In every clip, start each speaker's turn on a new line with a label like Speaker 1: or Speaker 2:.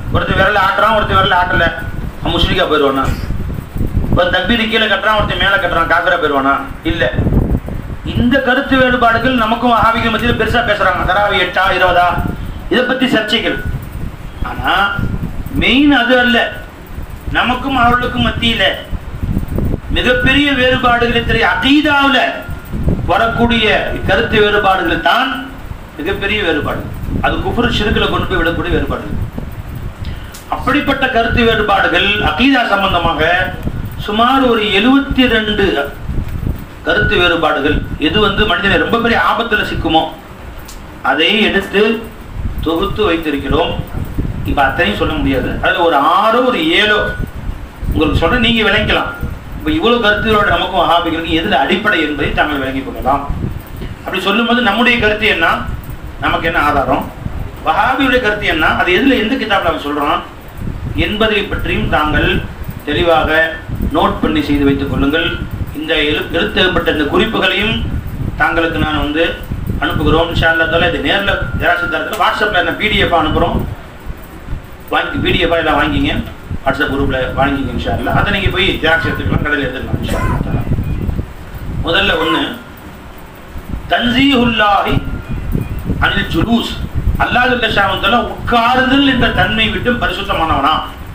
Speaker 1: ஒருத்தர் விரல ஆட்டுறான் ஒருத்தர் விரல ஆட்டல அவன் முஸ்லிக்கா போயிடுவானா ஒரு தப்பீரி கீழே கட்டுறான் ஒருத்தர் மேலே கட்டுறான் காக்கரா போயிடுவானா இல்ல இந்த கருத்து வேறுபாடுகள் நமக்கும் வஹாபிகள் மத்தியில் பெருசா பேசுறாங்க தராவி எட்டா இருபதா இதை பத்தி சர்ச்சைகள் ஆனா மெயின் அது அல்ல நமக்கும் அவர்களுக்கும் மத்தியில மிகப்பெரிய வேறுபாடுகளை தெரிய அகீதாவில் வரக்கூடிய கருத்து வேறுபாடுகள் தான் மிகப்பெரிய வேறுபாடு அது குஃபர் ஷிருக்கில் கொண்டு போய் விடக்கூடிய வேறுபாடு அப்படிப்பட்ட கருத்து வேறுபாடுகள் அகீதா சம்பந்தமாக சுமார் ஒரு எழுபத்தி ரெண்டு கருத்து வேறுபாடுகள் எது வந்து மனிதனை ரொம்ப பெரிய ஆபத்துல சிக்குமோ அதை எடுத்து தொகுத்து வைத்திருக்கிறோம் இப்ப அத்தனையும் சொல்ல முடியாது அதுல ஒரு ஆறோ ஒரு ஏழோ உங்களுக்கு சொல்ற நீங்க விளங்கிக்கலாம் இப்ப இவ்வளவு கருத்துகளோட நமக்கும் வஹாபிகளுக்கும் எதுல அடிப்படை என்பதை தாங்கள் விளங்கிக் கொள்ளலாம் அப்படி சொல்லும்போது நம்முடைய கருத்து என்ன நமக்கு என்ன ஆதாரம் வஹாபியுடைய கருத்து என்ன அது எதுல எந்த கிதாப்ல அவன் சொல்றான் என்பதை பற்றியும் தாங்கள் தெளிவாக நோட் பண்ணி செய்து வைத்துக் கொள்ளுங்கள் இந்த எழு எழுத்தப்பட்ட இந்த குறிப்புகளையும் தாங்களுக்கு நான் வந்து அனுப்புகிறோம் இன்ஷா அல்லாஹ் தாலா இது நேரில் ஜெராசித்தாரத்தில் வாட்ஸ்அப்பில் என்ன பிடிஎஃப் அனுப்புகிறோம் வாங்கி பிடிஎஃபாக எல்லாம் வாங்கிங்க வாட்ஸ்அப் குரூப்பில் வாங்கிங்க இன்ஷா அல்லாஹ் அதை நீங்கள் போய் ஜெராக்ஸ் எடுத்துக்கலாம் கடையில் எடுத்துக்கலாம் இன்ஷா அல்லாஹ் தாலா முதல்ல ஒன்று தன்சீஹுல்லாஹி அனில் ஜுலூஸ் அல்லாஹ் ஷாமத்தல உட்காருதல் என்ற தன்மை விட்டு பரிசுத்தமானவனா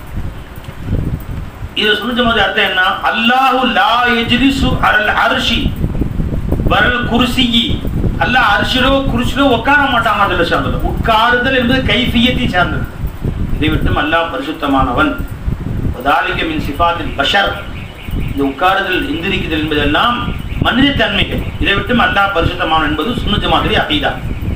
Speaker 1: இது சொல்லுச்ச மாதிரி அர்த்தம் என்ன அல்லாஹு லா எஜ்லிசு அல் அர்ஷி வரல் குர்சியி அல்லாஹ் அர்ஷிலோ குர்சிலோ உட்கார மாட்டாங்க அதில் சார்ந்தது உட்காருதல் என்பது கைஃபியத்தை சார்ந்தது இதை விட்டும் அல்லாஹ் பரிசுத்தமானவன் வதாலிக மின் சிஃபாத்தில் பஷர் இந்த உட்காருதல் எந்திரிக்குதல் என்பதெல்லாம் மனித தன்மைகள் இதை விட்டும் அல்லாஹ் பரிசுத்தமானவன் என்பது சுண்ணத்து மாதிரி அகீதா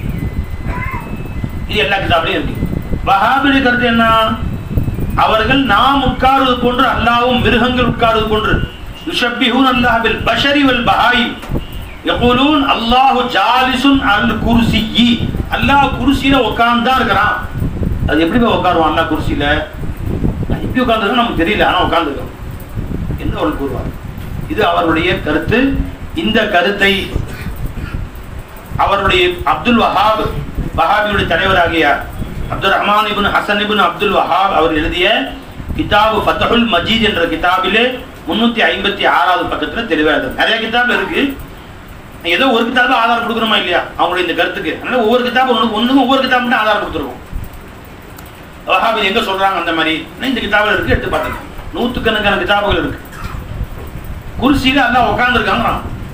Speaker 1: இது எல்லா கிதாபிலையும் இருக்கு வஹாபிடைய கருத்து என்ன அவர்கள் நாம் உட்காருவது போன்று அல்லாவும் மிருகங்கள் உட்காருவது போன்று யுஷப்பிஹூன் அல்லாஹில் பஷரி வல் பஹாயி யகூலூன் அல்லாஹு ஜாலிசுன் அல் குர்சியி அல்லாஹ் குர்சியில உட்கார்ந்தா இருக்கிறான் அது எப்படி போய் உட்காருவான் அல்லாஹ் குர்சியில அது எப்படி உட்கார்ந்துருக்கோம் நமக்கு தெரியல ஆனா உட்கார்ந்துருக்கோம் என்று அவர்கள் கூறுவார் இது அவருடைய கருத்து இந்த கருத்தை அவருடைய அப்துல் வஹாப் வஹாபியுடைய தலைவராகிய அப்துல் ரஹ்மான் இப்னு ஹசன் இப்னு அப்துல் வஹாப் அவர் எழுதிய கிதாபு ஃபத்தஹுல் மஜீத் என்ற கிதாபிலே முன்னூத்தி ஐம்பத்தி ஆறாவது பக்கத்துல தெளிவா இருக்கு நிறைய கிதாப் இருக்கு ஏதோ ஒரு கிதாபு ஆதாரம் கொடுக்குறோமா இல்லையா அவங்களுடைய இந்த கருத்துக்கு அதனால ஒவ்வொரு கிதாபு ஒன்று ஒன்றுக்கும் ஒவ்வொரு கிதாப் மட்டும் ஆதாரம் கொடுத்துருவோம் வஹாபி எங்க சொல்றாங்க அந்த மாதிரி ஆனா இந்த கிதாபில் இருக்கு எடுத்து பார்த்துங்க நூற்றுக்கணக்கான கிதாபுகள் இருக்கு குர்சியில அல்லாஹ் உட்கார்ந்துருக்காங்க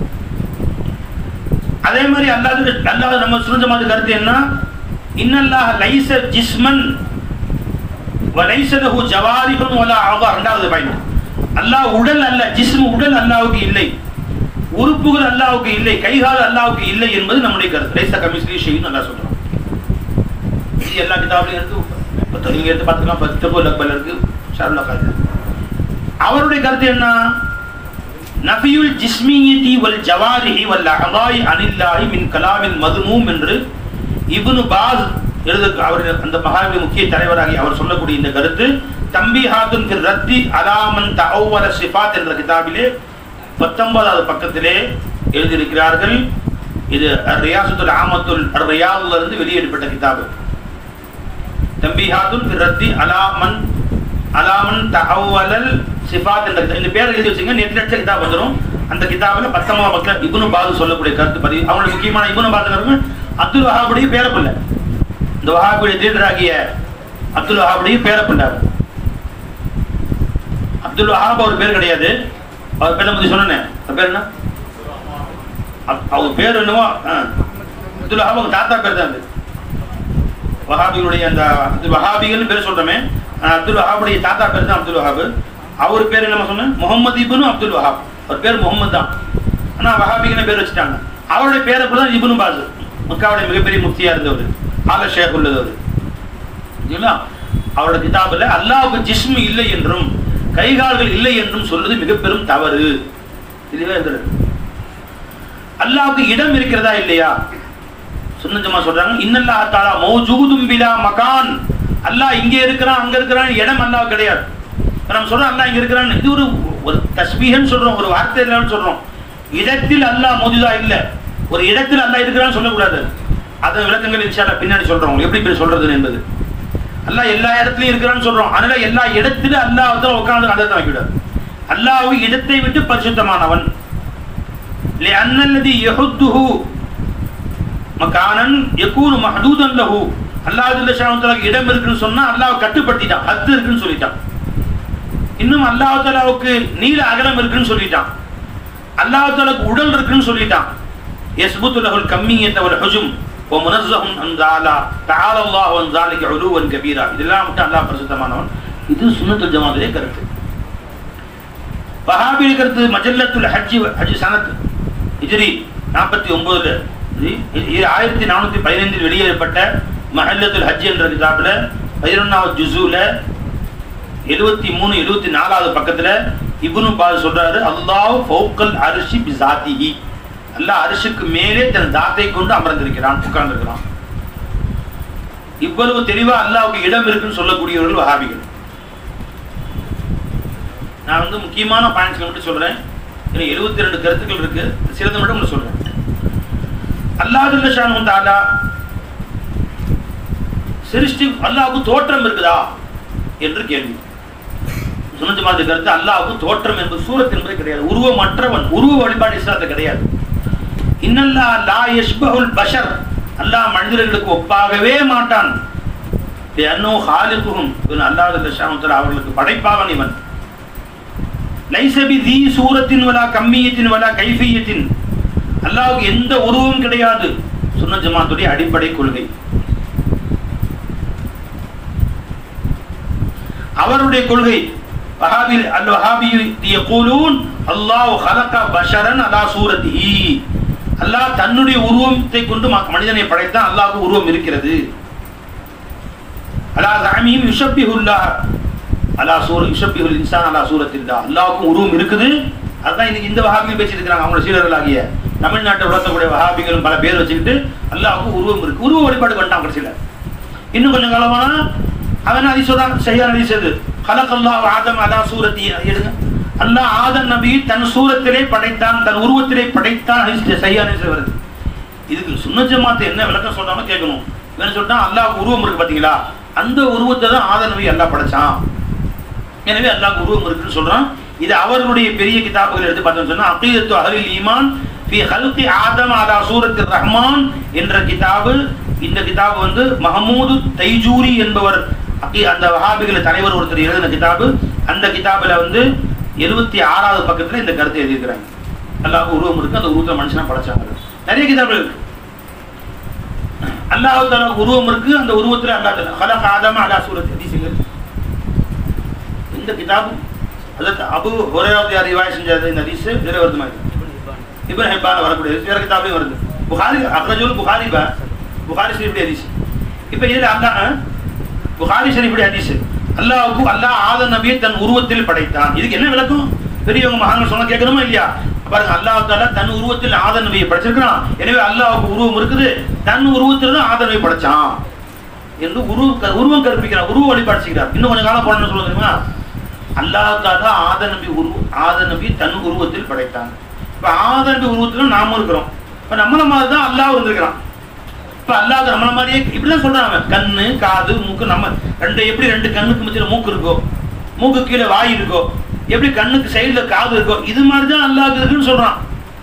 Speaker 1: அதே மாதிரி அல்லாது அல்லாஹ் நம்ம சுருஞ்ச மாதிரி கருத்து என்ன இன்னல்லாஹ் லைச ஜிஸ்மன் வலைச லஹு ஜவாரிபுன் வலா ஆவா ரெண்டாவது பாயிண்ட் அல்லாஹ் உடல் அல்ல ஜிஸ்ம் உடல் அல்லாஹ்வுக்கு இல்லை உறுப்புகள் அல்லாஹ்வுக்கு இல்லை கைகால் அல்லாஹ்வுக்கு இல்லை என்பது நம்முடைய கருத்து லைச கமிஸ்லி ஷெய்னு அல்லாஹ் சொல்றான் இது எல்லா கிதாபிலையும் இருக்கு இப்போ நீங்க எடுத்து பார்த்துக்கலாம் பத்து லக்பல் இருக்கு ஷாருல்லா காது அவருடைய கருத்து என்ன நபியுல் ஜிஸ்மியதி வல் ஜவாரிஹி வல் அஹதாய் அனில்லாஹி மின் கலாமில் மதுமூம் என்று இப்னு பாஸ் எழுத அவர் அந்த மகாவி முக்கிய தலைவராகி அவர் சொல்லக்கூடிய இந்த கருத்து தம்பிஹாத்துன் ஃபிர் ரத்தி அலாமன் தஅவ்வல சிஃபாத் என்ற கிதாபிலே பத்தொன்பதாவது பக்கத்திலே எழுதியிருக்கிறார்கள் இது ரியாசுத்துல் ஆமத்துல் ரியாதுல இருந்து வெளியிடப்பட்ட கிதாபு தம்பிஹாத்துன் ஃபிர் ரத்தி அலாமன் அலாமன் தஅவ்வலல் சிஃபாத் என்ற கிதாப். இந்த பேரை எழுதி வச்சுங்க நெட் நெட்ல கிதாப் வந்துடும் அந்த கிதாபில் பத்தொன்பதாம் பக்கத்தில் இப்னு பாது சொல்லக்கூடிய கருத்து பதிவு அவங்களுடைய முக்கியமான இப்னு பாதுங்கிறவங்க அப்துல் வஹாபுடைய பேரப்பிள்ளை இந்த வஹாபுடைய லீடராகிய அப்துல் வஹாபுடைய பேரப்பிள்ளை அவர். அப்துல் வஹாப் அவர் பேர் கிடையாது அவர் பேரை பத்தி சொன்னேன் அவர் பேர் என்ன அப்- அவர் பேர் என்னவோ ஆ. அப்துல் வஹாப் அவங்க தாத்தா பேர் தான் அது வஹாபிகளுடைய அந்த அப்துல் வஹாபிகள்னு பேர் சொல்றோமே ஆனா, அப்துல் வஹாபுடைய தாத்தா பேர் தான் அப்துல் வஹாப் அவர் பேர் என்ன சொன்னேன் முகமது இப்னு அப்துல் வஹாப் அவர் பேர் முகமது தான் ஆனா வஹாபிகள்னு பேர் வச்சுட்டாங்க அவருடைய பேரை கூட தான் இப்னு பாஸ் மக்காவுடைய மிகப்பெரிய முஃப்தியா இருந்தவர் ஆல ஷேக் உள்ளதவர் சரிங்களா அவரோட கிதாபில் அல்லாஹ்வுக்கு ஜிஸ்மு இல்லை என்றும் கைகால்கள் இல்லை என்றும் சொல்வது மிக பெரும் தவறு இதுவே இருக்கிறது அல்லாஹ்வுக்கு இடம் இருக்கிறதா இல்லையா சுன்னஜமா சொல்றாங்க இன்னல்லாஹ் தஆலா மௌஜூதும் பிலா மகான் அல்லாஹ் இங்கே இருக்கிறான் அங்க இருக்கிறான் இடம் அல்லாஹ் கிடையாது இப்ப நம்ம சொல்றோம் அல்லாஹ் இங்க இருக்கிறான் இது ஒரு ஒரு தஸ்பீஹன்னு சொல்றோம் ஒரு வார்த்தை இல்லைன்னு சொல்றோம் இடத்தில் அல்லாஹ் மௌஜூதா இல்ல ஒரு இடத்தில் அல்லாஹ் இருக்கிறான்னு சொல்லக்கூடாது அது விளக்கங்கள் இன்ஷா அல்லாஹ் பின்னாடி சொல்றோம் உங்களுக்கு எப்படி இப்படி சொல்றது என்பது அல்லாஹ் எல்லா இடத்துலயும் இருக்கிறான்னு சொல்றோம் அதனால எல்லா இடத்துல அல்லாஹ் வந்து உட்கார்ந்து அந்த இடத்துல வைக்கூடாது அல்லாஹ் இடத்தை விட்டு பரிசுத்தமானவன் لأن الذي يحده மக்கானன் யகூனு மஹதூதன் லஹு அல்லாஹ் ஜல்ல ஷானுக்கு இடம் இருக்குன்னு சொன்னா அல்லாஹ் கட்டுப்படுத்திட்டான் ஹத்து இருக்குன்னு சொல்லிட்டான் இன்னும் அல்லாஹ் தாலாவுக்கு நீல அகலம் இருக்குன்னு சொல்லிட்டான் அல்லாஹ் தாலாவுக்கு உடல் இருக்குன்னு சொல்லிட்டான் யஸ்புத்து லஹுல் கம்மியத்த வல் ஹுஜும் வ முனஸ்ஸஹும் அன் தாலா தஆலா அல்லாஹ் அன் ذلك உலுவன் கபீரா இதெல்லாம் விட்டு அல்லாஹ் பரிசுத்தமானவன் இது சுன்னத்துல் ஜமாத்துடைய கருத்து வஹாபிய கருத்து மஜல்லத்துல் ஹஜ்ஜி ஹஜ் சனத் ஹிஜ்ரி நாற்பத்தி ஒன்பதுல ஆயிரத்தி நானூத்தி பதினைந்தில் வெளியேறப்பட்ட மஹல்லத்துல் ஹஜ் என்ற கிதாபில் பதினொன்றாவது ஜுசூல எழுபத்தி மூணு எழுபத்தி நாலாவது பக்கத்துல இப்னு பாஸ் சொல்றாரு அல்லாஹ் ஃபௌக்கல் அரிசி பிசாத்திஹி அல்லாஹ் அரிசிக்கு மேலே தன் தாத்தை கொண்டு அமர்ந்திருக்கிறான் உட்கார்ந்திருக்கிறான் இவ்வளவு தெளிவா அல்லாஹ்வுக்கு இடம் இருக்குன்னு சொல்லக்கூடியவர்கள் வஹாபிகள் நான் வந்து முக்கியமான பாயிண்ட்ஸ்ல மட்டும் சொல்றேன் இன்னும் எழுபத்தி ரெண்டு கருத்துக்கள் இருக்கு சிலது மட்டும் உங்களுக்கு சொல்றேன் அல்லாஹ் ஷானு தாலா சிருஷ்டி அல்லாஹ்வுக்கு தோற்றம் இருக்குதா என்று கேள்வி சுனத்து மாதிரி கருத்து அல்லாஹ்வுக்கு தோற்றம் என்பது சூரத் என்பது கிடையாது உருவமற்றவன் உருவ வழிபாடு இஸ்லாத்துல கிடையாது இன்னல்லா லா யஷ்பஹுல் பஷர் அல்லாஹ் மனிதர்களுக்கு ஒப்பாகவே மாட்டான் அன்னோ ஹாலிகுஹும் இவன் அல்லாஹ் ஷானு அவர்களுக்கு படைப்பாவன் இவன் லைசபி தி சூரத்தின் வலா கம்மியத்தின் வலா கைஃபியத்தின் அல்லாஹ்வுக்கு எந்த உருவம் கிடையாது சுன்ன ஜமாத்துடைய அடிப்படை கொள்கை அவருடைய கொள்கை வஹாபில் அல் வஹாபி யகூலூன் அல்லாஹ் ஹலக பஷரன் அலா சூரத்திஹி அல்லாஹ் தன்னுடைய உருவத்தை கொண்டு ம- மனிதனை படைத்தான் அல்லாஹ்வுக்கு உருவம் இருக்கிறது அலா ஜஅமீம் யுஷப்பிஹுல்லாஹ் அலா சூர யுஷப்பிஹுல் இன்சான் அலா சூரத்தில்லா அல்லாஹ்வுக்கும் உருவம் இருக்குது அதான் இன்னைக்கு இந்த வஹாபிகள் பேசிட்டு இருக்காங்க அவங்களோட சீடர்களாகிய தமிழ்நாட்டை வளர்த்தக்கூடிய வஹாபிகளும் பல பேர் வச்சுக்கிட்டு அல்லாஹ்வுக்கு உருவம் இருக்கு உருவ வழிபாடு பண்ணிட்டான் கடைசியில் இன்னும் கொஞ்சம் காலமானா அவன் அதி சொல்றான் சரியான ஹதீஸ் அது ஹலக் அல்லாஹ் ஆதம் அலா சூரத்தி எடுங்க அல்லாஹ் ஆதம் நபி தன் சூரத்திலே படைத்தான் தன் உருவத்திலே படைத்தான் ஹதீஸ் சரியான ஹதீஸ் வருது இதுக்கு சுன்ன ஜமாத்து என்ன விளக்கம் சொல்றாங்க கேட்கணும் இவன் சொல்லிட்டான் அல்லாஹ் உருவம் இருக்கு பாத்தீங்களா அந்த உருவத்தை தான் ஆதம் நபி அல்லாஹ் படைச்சான் எனவே அல்லாஹ் உருவம் இருக்குன்னு சொல்றான் இது அவர்களுடைய பெரிய கிதாபுகள் எடுத்து பார்த்தோம்னு சொன்னா அகீதத்து அஹ்லில் ஈமான் ஃபி ஹல்கி ஆதம் அலா சூரத்தில் ரஹ்மான் என்ற கிதாபு இந்த கிதாபு வந்து மஹமூது தைஜூரி என்பவர் அகீ- அந்த வஹாபிகள தலைவர் ஒருத்தர் எழுதின கிதாபு அந்த கிதாபுல வந்து எழுபத்தி ஆறாவது பக்கத்துல இந்த கருத்தை எழுதியிருக்கிறாங்க அல்லாஹ் உருவம் இருக்கு அந்த உருவத்தை மனுஷனா படைச்சாங்க நிறைய கிதாபுகள் இருக்கு அல்லாஹ் தாலா உருவம் இருக்கு அந்த உருவத்துல அல்லாஹ் தாலா ஹலக் ஆதம் அலா சூரத் ஹதீஸ் இருக்கு இந்த கிதாபு அதாவது அபு ஹுரைராவது யார் ரிவாய் செஞ்சது இந்த ஹதீஸ் வேற வருது மாதிரி இப்னு ஹிப்பான் வரக்கூடிய ஹதீஸ் வேற கிதாப்லயும் வருது புகாரி அக்ரஜுல் புகாரி பா புகாரி ஷரீஃபுடைய ஹதீஸ் இப்போ இதுல அல்லாஹ் அஹ், புகாரி ஷரீஃபுடைய ஹதீஸ் அல்லாஹ்வுக்கு அல்லாஹ் ஆதம் நபியை தன் உருவத்தில் படைத்தான் இதுக்கு என்ன விளக்கம் பெரியவங்க மகான்கள் சொன்னா கேட்கணுமா இல்லையா பாருங்க அல்லாஹ் தாலா தன் உருவத்தில் ஆதம் நபியை படைச்சிருக்கிறான் எனவே அல்லாஹ்வுக்கு உருவம் இருக்குது தன் உருவத்தில் தான் ஆதம் நபியை படைச்சான் என்று உருவ உருவம் கற்பிக்கிறார் உருவ வழிபாடு செய்கிறார் இன்னும் கொஞ்சம் காலம் போன சொல்லுங்க தெரியுமா அல்லாஹ்க்காக ஆத நபி உரு ஆத நபி தன் உருவத்தில் படைத்தான் இப்ப ஆத நபி உருவத்துல நாம இருக்கிறோம் இப்ப நம்மள மாதிரி தான் அல்லாஹ் இருந்திருக்கிறான் இப்ப அல்லாஹ் நம்மள மாதிரியே இப்படிதான் சொல்றாங்க கண்ணு காது மூக்கு நம்ம ரெண்டு எப்படி ரெண்டு கண்ணுக்கு மத்தியில மூக்கு இருக்கோ மூக்கு கீழே வாய் இருக்கோ எப்படி கண்ணுக்கு சைடுல காது இருக்கோ இது மாதிரி தான் அல்லாஹ் இருக்குன்னு சொல்றான்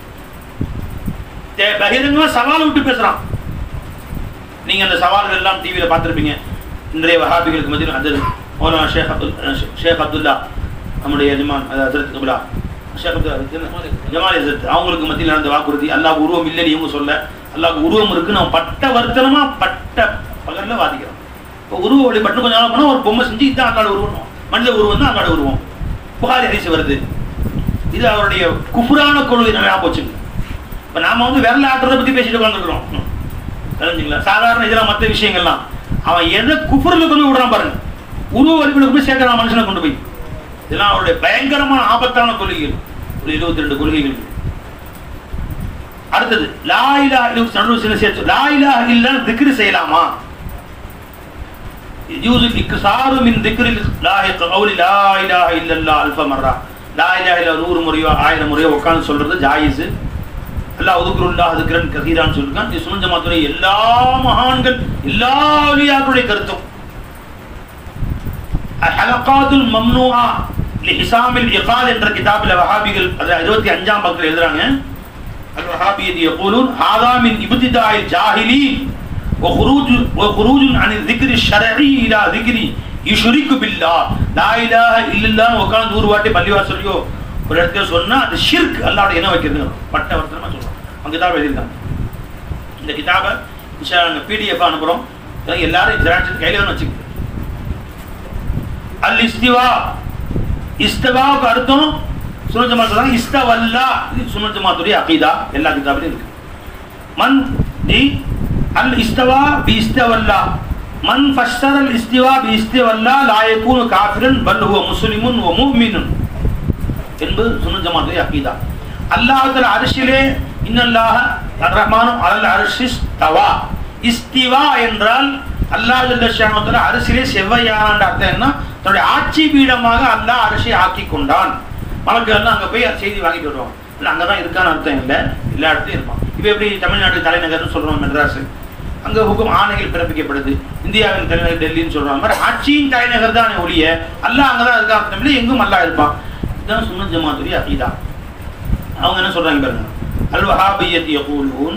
Speaker 1: தே- பகிரங்கமா சவால் விட்டு பேசுறான் நீங்க அந்த சவால்கள் எல்லாம் டிவியில பார்த்திருப்பீங்க இன்றைய வஹாபிகளுக்கு மத்தியில் அந்த மௌலானா ஷேக் அப்துல் அஹ் ஷேக் அப்துல்லா நம்முடைய எஜமான் அது ஹசரத் கபிலா ஷேக் அப்துல்லா ஜமால் ஹசரத் அவங்களுக்கு மத்தியில் நடந்த வாக்குறுதி அல்லாஹ் உருவம் இல்லைன்னு இவங்க சொல்ல அல்லாஹ் உருவம் இருக்குன்னு அவன் பட்ட வருத்தனமா பட்ட பகல்ல வாதிக்கிறான் இப்போ உருவ வழிபட்டு கொஞ்சம் நாள் போனால் ஒரு பொம்மை செஞ்சு இதுதான் அல்லாட உருவம் மனித உருவம் தான் அல்லாட உருவம் புகாரி ஹரிசு வருது இது அவருடைய குஃபுரான கொள்கை நம்ம ஞாபகம் வச்சுங்க இப்போ நாம வந்து விரல ஆட்டுறதை பற்றி பேசிட்டு உட்காந்துருக்குறோம் தெரிஞ்சுங்களா சாதாரண இதெல்லாம் மற்ற விஷயங்கள்லாம் அவன் எதை குஃபுரில் கொண்டு போய் விடுறான் பாருங்க உருவ வழிபடுக்கு போய் சேர்க்கிறான் மனுஷனை கொண்டு போய் இதெல்லாம் அவருடைய பயங்கரமான ஆபத்தான கொள்கைகள் ஒரு இருபத்தி ரெண்டு கொள்கைகள் அடுத்தது லா இலாஹ இல்ல நடுவு சின்ன சேர்த்து லா இலாஹ இல்லன்னு திக்ரு செய்யலாமா யூசு இக்ஸாரு மின் திக்ரில் லாஹி கௌலி லா இலாஹ இல்லல்லாஹ் அல்ஃப மர்ரா லா இலாஹ இல்ல நூறு முறையோ ஆயிரம் முறையோ உட்கார்ந்து சொல்றது ஜாயிஸ் அல்லாஹ் உதுக்குருல்லா அதுக்குரன் கசீரான்னு சொல்லிருக்கான் இது சுனஞ்ச மாத்துறை எல்லா மகான்கள் எல்லா அலியாக்களுடைய கருத்தும் ஹலகாதுல் மம்னூஆ லிஹிசாமில் இகால் என்ற கிதாபில் வஹாபிகள் அது இருபத்தி அஞ்சாம் பக்கத்தில் எழுதுறாங்க அல் வஹாபியத் யகூலுன் ஹாதா மின் இப்திதாஇல் ஜாஹிலீன் وخروج وخروج عن الذكر الشرعي الى ذكر يشرك بالله لا اله الا الله உட்கார்ந்து நூறு வாட்டி பள்ளிவாசலையோ ஒரு இடத்துல சொன்னா அது ஷிர்க் அல்லாஹ்வோட இணை வைக்கிறது பட்ட வர்த்தனமா சொல்றோம் அவங்க கிதாப் எழுதியிருக்காங்க இந்த கிதாபை இன்ஷா நாங்கள் பிடிஎஃப் அனுப்புகிறோம் இதெல்லாம் எல்லாரும் ஜெராக்ஸ் கையில் வந்து வச்சுக்கோங்க அல் இஸ்திவா இஸ்தவாவுக்கு அர்த்தம் சுனத் ஜமாத் சொல்றாங்க இஸ்தவல்லா இது சுனத் ஜமாத்துடைய அகீதா எல்லா கிதாபிலும் இருக்கு மன் தி அல் இஸ்தவா பி இஸ்தவல்லா மன் ஃபஸ்ஸர அல் இஸ்திவா பி இஸ்தவல்லா லா யகூனு காஃபிரன் பல் ஹுவ முஸ்லிமுன் வ முஃமினுன் என்பது சுனத் ஜமாத்துடைய அகீதா அல்லாஹ் தஆலா அரிசிலே இன்னல்லாஹ அர் ரஹ்மானு அலல் அரிசிஸ் தவா இஸ்திவா என்றால் அல்லாஹ் ஜல்லஷானத்துல அரிசிலே செவ்வையான அர்த்தம் என்ன தன்னுடைய ஆட்சி பீடமாக அல்லாஹ் அரிசியை ஆக்கி கொண்டான் மலக்கெல்லாம் அங்கே போய் செய்தி வாங்கிட்டு வருவாங்க இல்லை அங்கே தான் இருக்கான்னு அர்த்தம் இல்லை எல்லா இடத்துலையும் இருப்பான் இப்போ எப்படி தமிழ்நாட்டு தலைநகர்னு சொல்கிறோம் மெட்ராஸ் அங்கே ஹுக்கும் ஆணைகள் பிறப்பிக்கப்படுது இந்தியாவின் தலைநகர் டெல்லின்னு சொல்கிறாங்க மாதிரி ஆட்சியின் தலைநகர் தான் ஒழிய அல்லாஹ் அங்கே தான் இருக்கா அர்த்தம் இல்லை எங்கும் அல்லாஹ் இருப்பான் இதுதான் சுன்னத் ஜமாத்துடைய அகீதா அவங்க என்ன சொல்றாங்க பாருங்க அல் வஹாபியத் யகூலூன்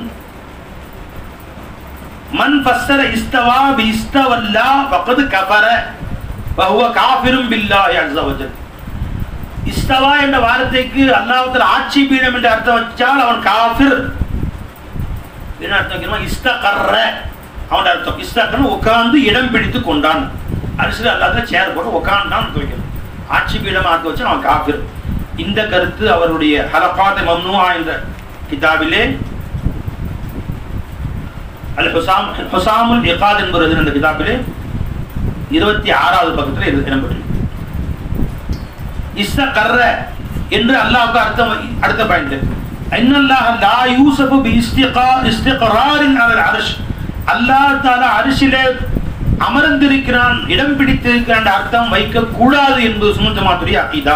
Speaker 1: மன் ஃபஸ்ஸர இஸ்தவா பி இஸ்தவல்லா ஃபக்கத் கஃபர வஹுவ காஃபிரும் பில்லாஹி அஸ்ஸ வஜல் இஸ்தவா என்ற வார்த்தைக்கு அல்லாஹ்வுத்தஆலா ஆட்சி பீடம் என்ற அர்த்தம் வச்சால் அவன் காஃபிர் என்ன அர்த்தம் வைக்கணுமா இஸ்தகர்ர அவன் அர்த்தம் இஸ்தகர்னு உட்கார்ந்து இடம் பிடித்து கொண்டான் அரிசியில் அல்லாத சேர் போட்டு உட்கார்ந்தான் வைக்கணும் ஆட்சி பீடம் ஆக்க வச்சு அவன் காஃபிர் இந்த கருத்து அவருடைய ஹலபாத் மம்னுவா என்ற கிதாபிலே அல் ஹுசாம் ஹுசாமுல் இகாத் என்பது இந்த கிதாபிலே இருபத்தி ஆறாவது பக்கத்தில் இது இடம்பெற்று இஸ்தகர்ர என்று அல்லாஹ்வுக்கு அர்த்தம் அடுத்த பாயிண்ட் இன்னல்லாஹ் லா யூசஃபு பி இஸ்திகா இஸ்திக்ராரின் அலல் அர்ஷ் அல்லாஹ் தஆலா அரிசிலே அமர்ந்திருக்கிறான் இடம் பிடித்திருக்கிறான் என்ற அர்த்தம் வைக்க கூடாது என்பது சுன்னத் ஜமாத்துடைய அகீதா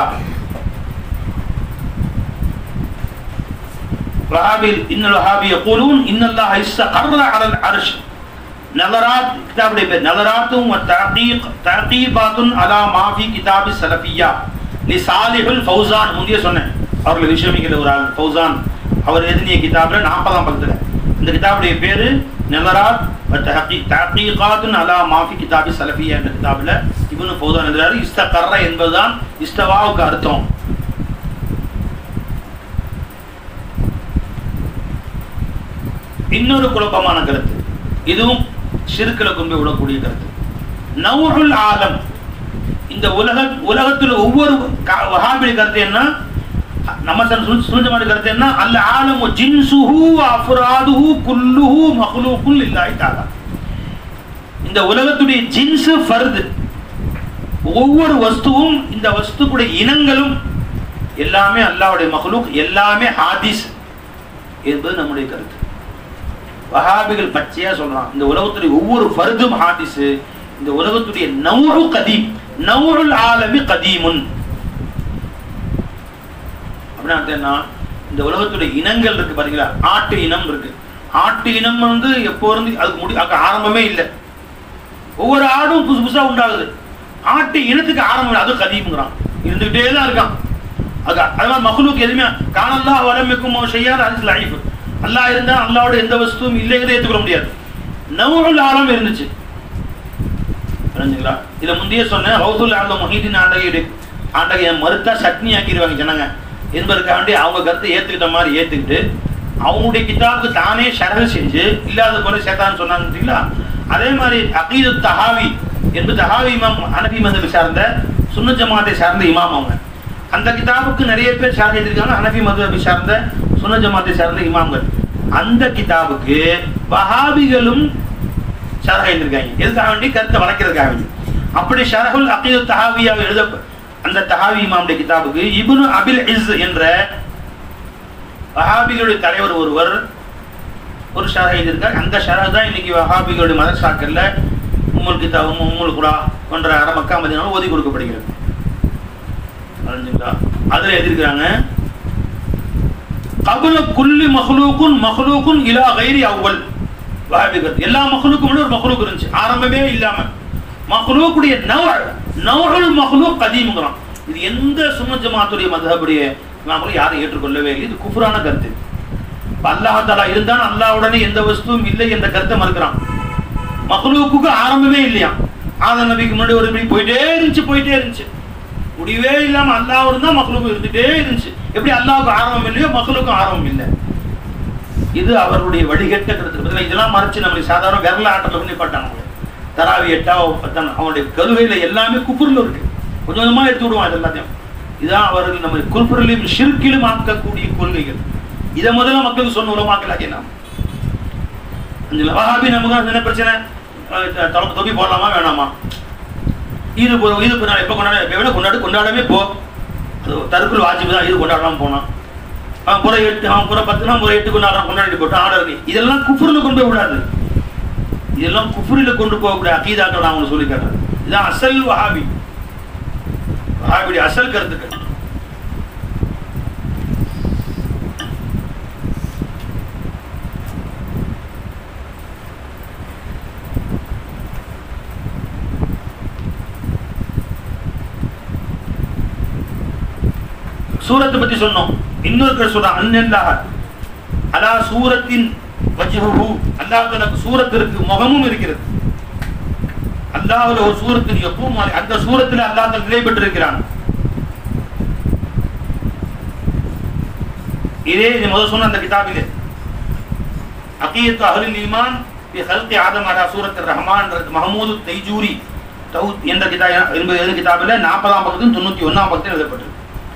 Speaker 1: வஹாபில் இன்னல் வஹாபி யகூலூன் இன்னல்லாஹ் இஸ்தகர்ர அலல் அர்ஷ் நலராத் கிதாபுடைய பேர் நலராத்தும் தகீக் தகீபாத்துன் அலா மாஃபி கிதாபி சலஃபியா லி சாலிஹுல் ஃபௌசான் முந்தைய சொன்னேன் அவர்கள் விஷயமிக்கிற ஒரு ஆள் ஃபௌசான் அவர் எழுதிய கிதாபில் நாற்பதாம் பக்கத்தில் இந்த கிதாபுடைய பேர் நலராத் தகீகாத்துன் அலா மாஃபி கிதாபி சலஃபியா என்ற கிதாபில் இவனு ஃபௌசான் எழுதுறாரு இஸ்தகர்ர என்பதுதான் இஸ்தவாவுக்கு அர்த்தம் இன்னொரு குழப்பமான கருத்து இதுவும் சிறுக்களை கொண்டு போய் விடக்கூடிய கருத்து நவுருல் ஆலம் இந்த உலக உலகத்தில் ஒவ்வொரு க- வஹாபிய கருத்து என்ன நம்ம சுஞ்சமான கருத்து என்ன அல்ல ஆலம் ஜின்சுஹு அஃபுராதுஹு குல்லுஹு மஹ்லூக்குல் இல்லாஹி தஆலா இந்த உலகத்துடைய ஜின்ஸ் ஃபர்து ஒவ்வொரு வஸ்துவும் இந்த வஸ்துக்குடைய இனங்களும் எல்லாமே அல்லாஹ்வுடைய மஹ்லூக் எல்லாமே ஹாதிஸ் என்பது நம்முடைய கருத்து வஹாபிகள் பச்சையா சொல்றான் இந்த உலகத்துடைய ஒவ்வொரு ஃபர்தும் ஹாதிஸ் இந்த உலகத்துடைய நௌரு கதீம் நௌருல் ஆலமி கதீமுன் அப்படின்னா அர்த்தம் என்ன இந்த உலகத்துடைய இனங்கள் இருக்கு பாத்தீங்களா ஆட்டு இனம் இருக்கு ஆட்டு இனம் வந்து எப்போ இருந்து அதுக்கு முடி அதுக்கு ஆரம்பமே இல்லை ஒவ்வொரு ஆடும் புதுசு புதுசா உண்டாகுது ஆட்டு இனத்துக்கு ஆரம்பம் இல்லை அது கதீம்ங்கிறான் இருந்துகிட்டே தான் இருக்கான் அது அது மாதிரி மகளுக்கு எதுவுமே காணல்லா வளமிக்கும் செய்யாத அது லைஃப் அல்லாஹ் இருந்தா அல்லாவோட எந்த வஸ்துவும் இல்லைங்கிறத ஏற்றுக்கொள்ள முடியாது நவுருல் ஆலம் இருந்துச்சு புரிஞ்சுங்களா இதை முந்தைய சொன்னேன் ஹவுசுல் ஆலம் மொஹீதின் ஆண்டகையுடைய ஆண்டகையை மறுத்தா சட்னி ஆக்கிடுவாங்க ஜனங்க என்பதற்காண்டி அவங்க கருத்தை ஏற்றுக்கிட்ட மாதிரி ஏற்றுக்கிட்டு அவங்களுடைய கிதாபுக்கு தானே ஷரல் செஞ்சு இல்லாத போல சேத்தான்னு சொன்னாங்க பார்த்தீங்களா அதே மாதிரி அகீது தஹாவி என்பது தஹாவி இமாம் அனபி மதத்தை சார்ந்த சுன்ன ஜமாத்தை சார்ந்த இமாம் அவங்க அந்த கிதாபுக்கு நிறைய பேர் ஷரல் எழுதியிருக்காங்க ஹனஃபி மதுஹபை சார்ந்த சுன்ன ஜமாத்தை சார்ந்த இமாம்கள் அந்த கிதாபுக்கு வஹாபிகளும் ஷரஹ் எழுதியிருக்காங்க எதுக்காக வேண்டி கருத்தை வளர்க்கறதுக்காக வேண்டி அப்படி ஷரஹுல் அகீது தஹாவியாக எழுத அந்த தஹாவி இமாமுடைய கிதாபுக்கு இப்னு அபில் இஸ் என்ற வஹாபிகளுடைய தலைவர் ஒருவர் ஒரு ஷரஹ் எழுதியிருக்கார் அந்த ஷரஹ் தான் இன்னைக்கு வஹாபிகளுடைய மதரசாக்கள்ல உம்முல் கிதாபும் உம்முல் குரா போன்ற அரை மக்கா மதினாலும் ஓதி கொடுக்கப்படுகிறது புரிஞ்சுங்களா அதுல எழுதியிருக்கிறாங்க கபுல குல்லி மஹ்லூக்குன் மஹ்லூக்குன் இலா கைரி அவ்வல் வஹாபிகள் எல்லா மஹ்லூக்கும் ஒரு மஹ்லூக் இருந்துச்சு ஆரம்பமே இல்லாம மஹ்லூக்குடைய நவ் நவ்ஹுல் மஹ்லூக் கதீம்ங்கிறான் இது எந்த சுன்ன ஜமாத்துடைய மதஹபுடைய இமாம்கள் யாரும் ஏற்றுக்கொள்ளவே இல்லை இது குஃப்ரான கருத்து இப்ப அல்லாஹ் தாலா இருந்தான் அல்லாஹ்வுடனே எந்த வஸ்துவும் இல்லை என்ற கருத்தை மறுக்கிறான் மஹ்லூக்குக்கு ஆரம்பமே இல்லையா ஆதம் நபிக்கு முன்னாடி ஒரு இப்படி போயிட்டே இருந்துச்சு போயிட்டே இருந்துச்சு முடிவே இல்லாம அல்லாஹ் இருந்தா மஹ்லூக்கு இருந்துட்டே இருந்துச்சு எப்படி அல்லாஹ்வுக்கு ஆரம்பம் இல்லையோ மஹ்லூக்கும் ஆரம்பம் இல்லை இது அவருடைய வழிகட்ட கருத்து பதிலா இதெல்லாம் மறைச்சு நம்மளுக்கு சாதாரண விரல ஆட்டத்தில் பண்ணி பட்டாங்க தராவி எட்டாவோ பத்தான அவனுடைய கருவையில எல்லாமே குப்புரில் இருக்கு கொஞ்சம் கொஞ்சமா எடுத்து விடுவான் இது எல்லாத்தையும் இதான் அவர்கள் நம்ம குல்புரிலும் ஷிர்கிலும் ஆக்கக்கூடிய கொள்கைகள் இதை முதல்ல மக்களுக்கு சொன்ன உலமாக்கலாக்கி நாம் இந்த வஹாபி நமக்கு என்ன பிரச்சனை அஹ் தொலை தொப்பி போடலாமா வேணாமா இது போ- இது கொண்டாட எப்போ கொண்டாட எப்போ விட கொண்டாடு கொண்டாடவே போ அது தற்கொலை வாஜிபு தான் இது கொண்டாடாம போனான் அவன் புற எட்டு அவன் புற பத்து நாள் புற எட்டு கொண்டாடுறான் கொண்டாடி போட்டு ஆர்டர் இதெல்லாம் குஃபுரில் கொண்டு போய் விடாது இதெல்லாம் குஃபுரில் கொண்டு போகக்கூடிய அகீதாக்கள் நான் உங்களுக்கு சொல்லி காட்டுறேன் இதான் அசல் வஹாபி வஹாபியுடைய அசல் கருத்துக்கள் சூரத்தை பத்தி சொன்னோம் இன்னொரு சொல்றான் அன்னல்லாஹ் அலா சூரத்தின் வஜ்ஹுஹு அல்லாஹ் தனக்கு சூரத்திற்கு முகமும் இருக்கிறது அல்லாஹ்வுல ஒரு சூரத்தின் எப்பவும் அந்த சூரத்தில் அல்லாஹ் தஆலா நிலை பெற்றிருக்கிறான் இதே இது முதல் சொன்ன அந்த கிதாபிலே அகீயத்து அஹ்லுல் ஈமான் ஃபி ஹல்கி ஆதம் அலா சூரத்தில் ரஹ்மான் மஹமூது தைஜூரி தௌத் என்ற கிதா என்பது எது கிதாபில் நாற்பதாம் பக்கத்தில் தொண்ணூத்தி ஒன்னாம் பக்கத்தில் எழுதப்பட்டிருக்கு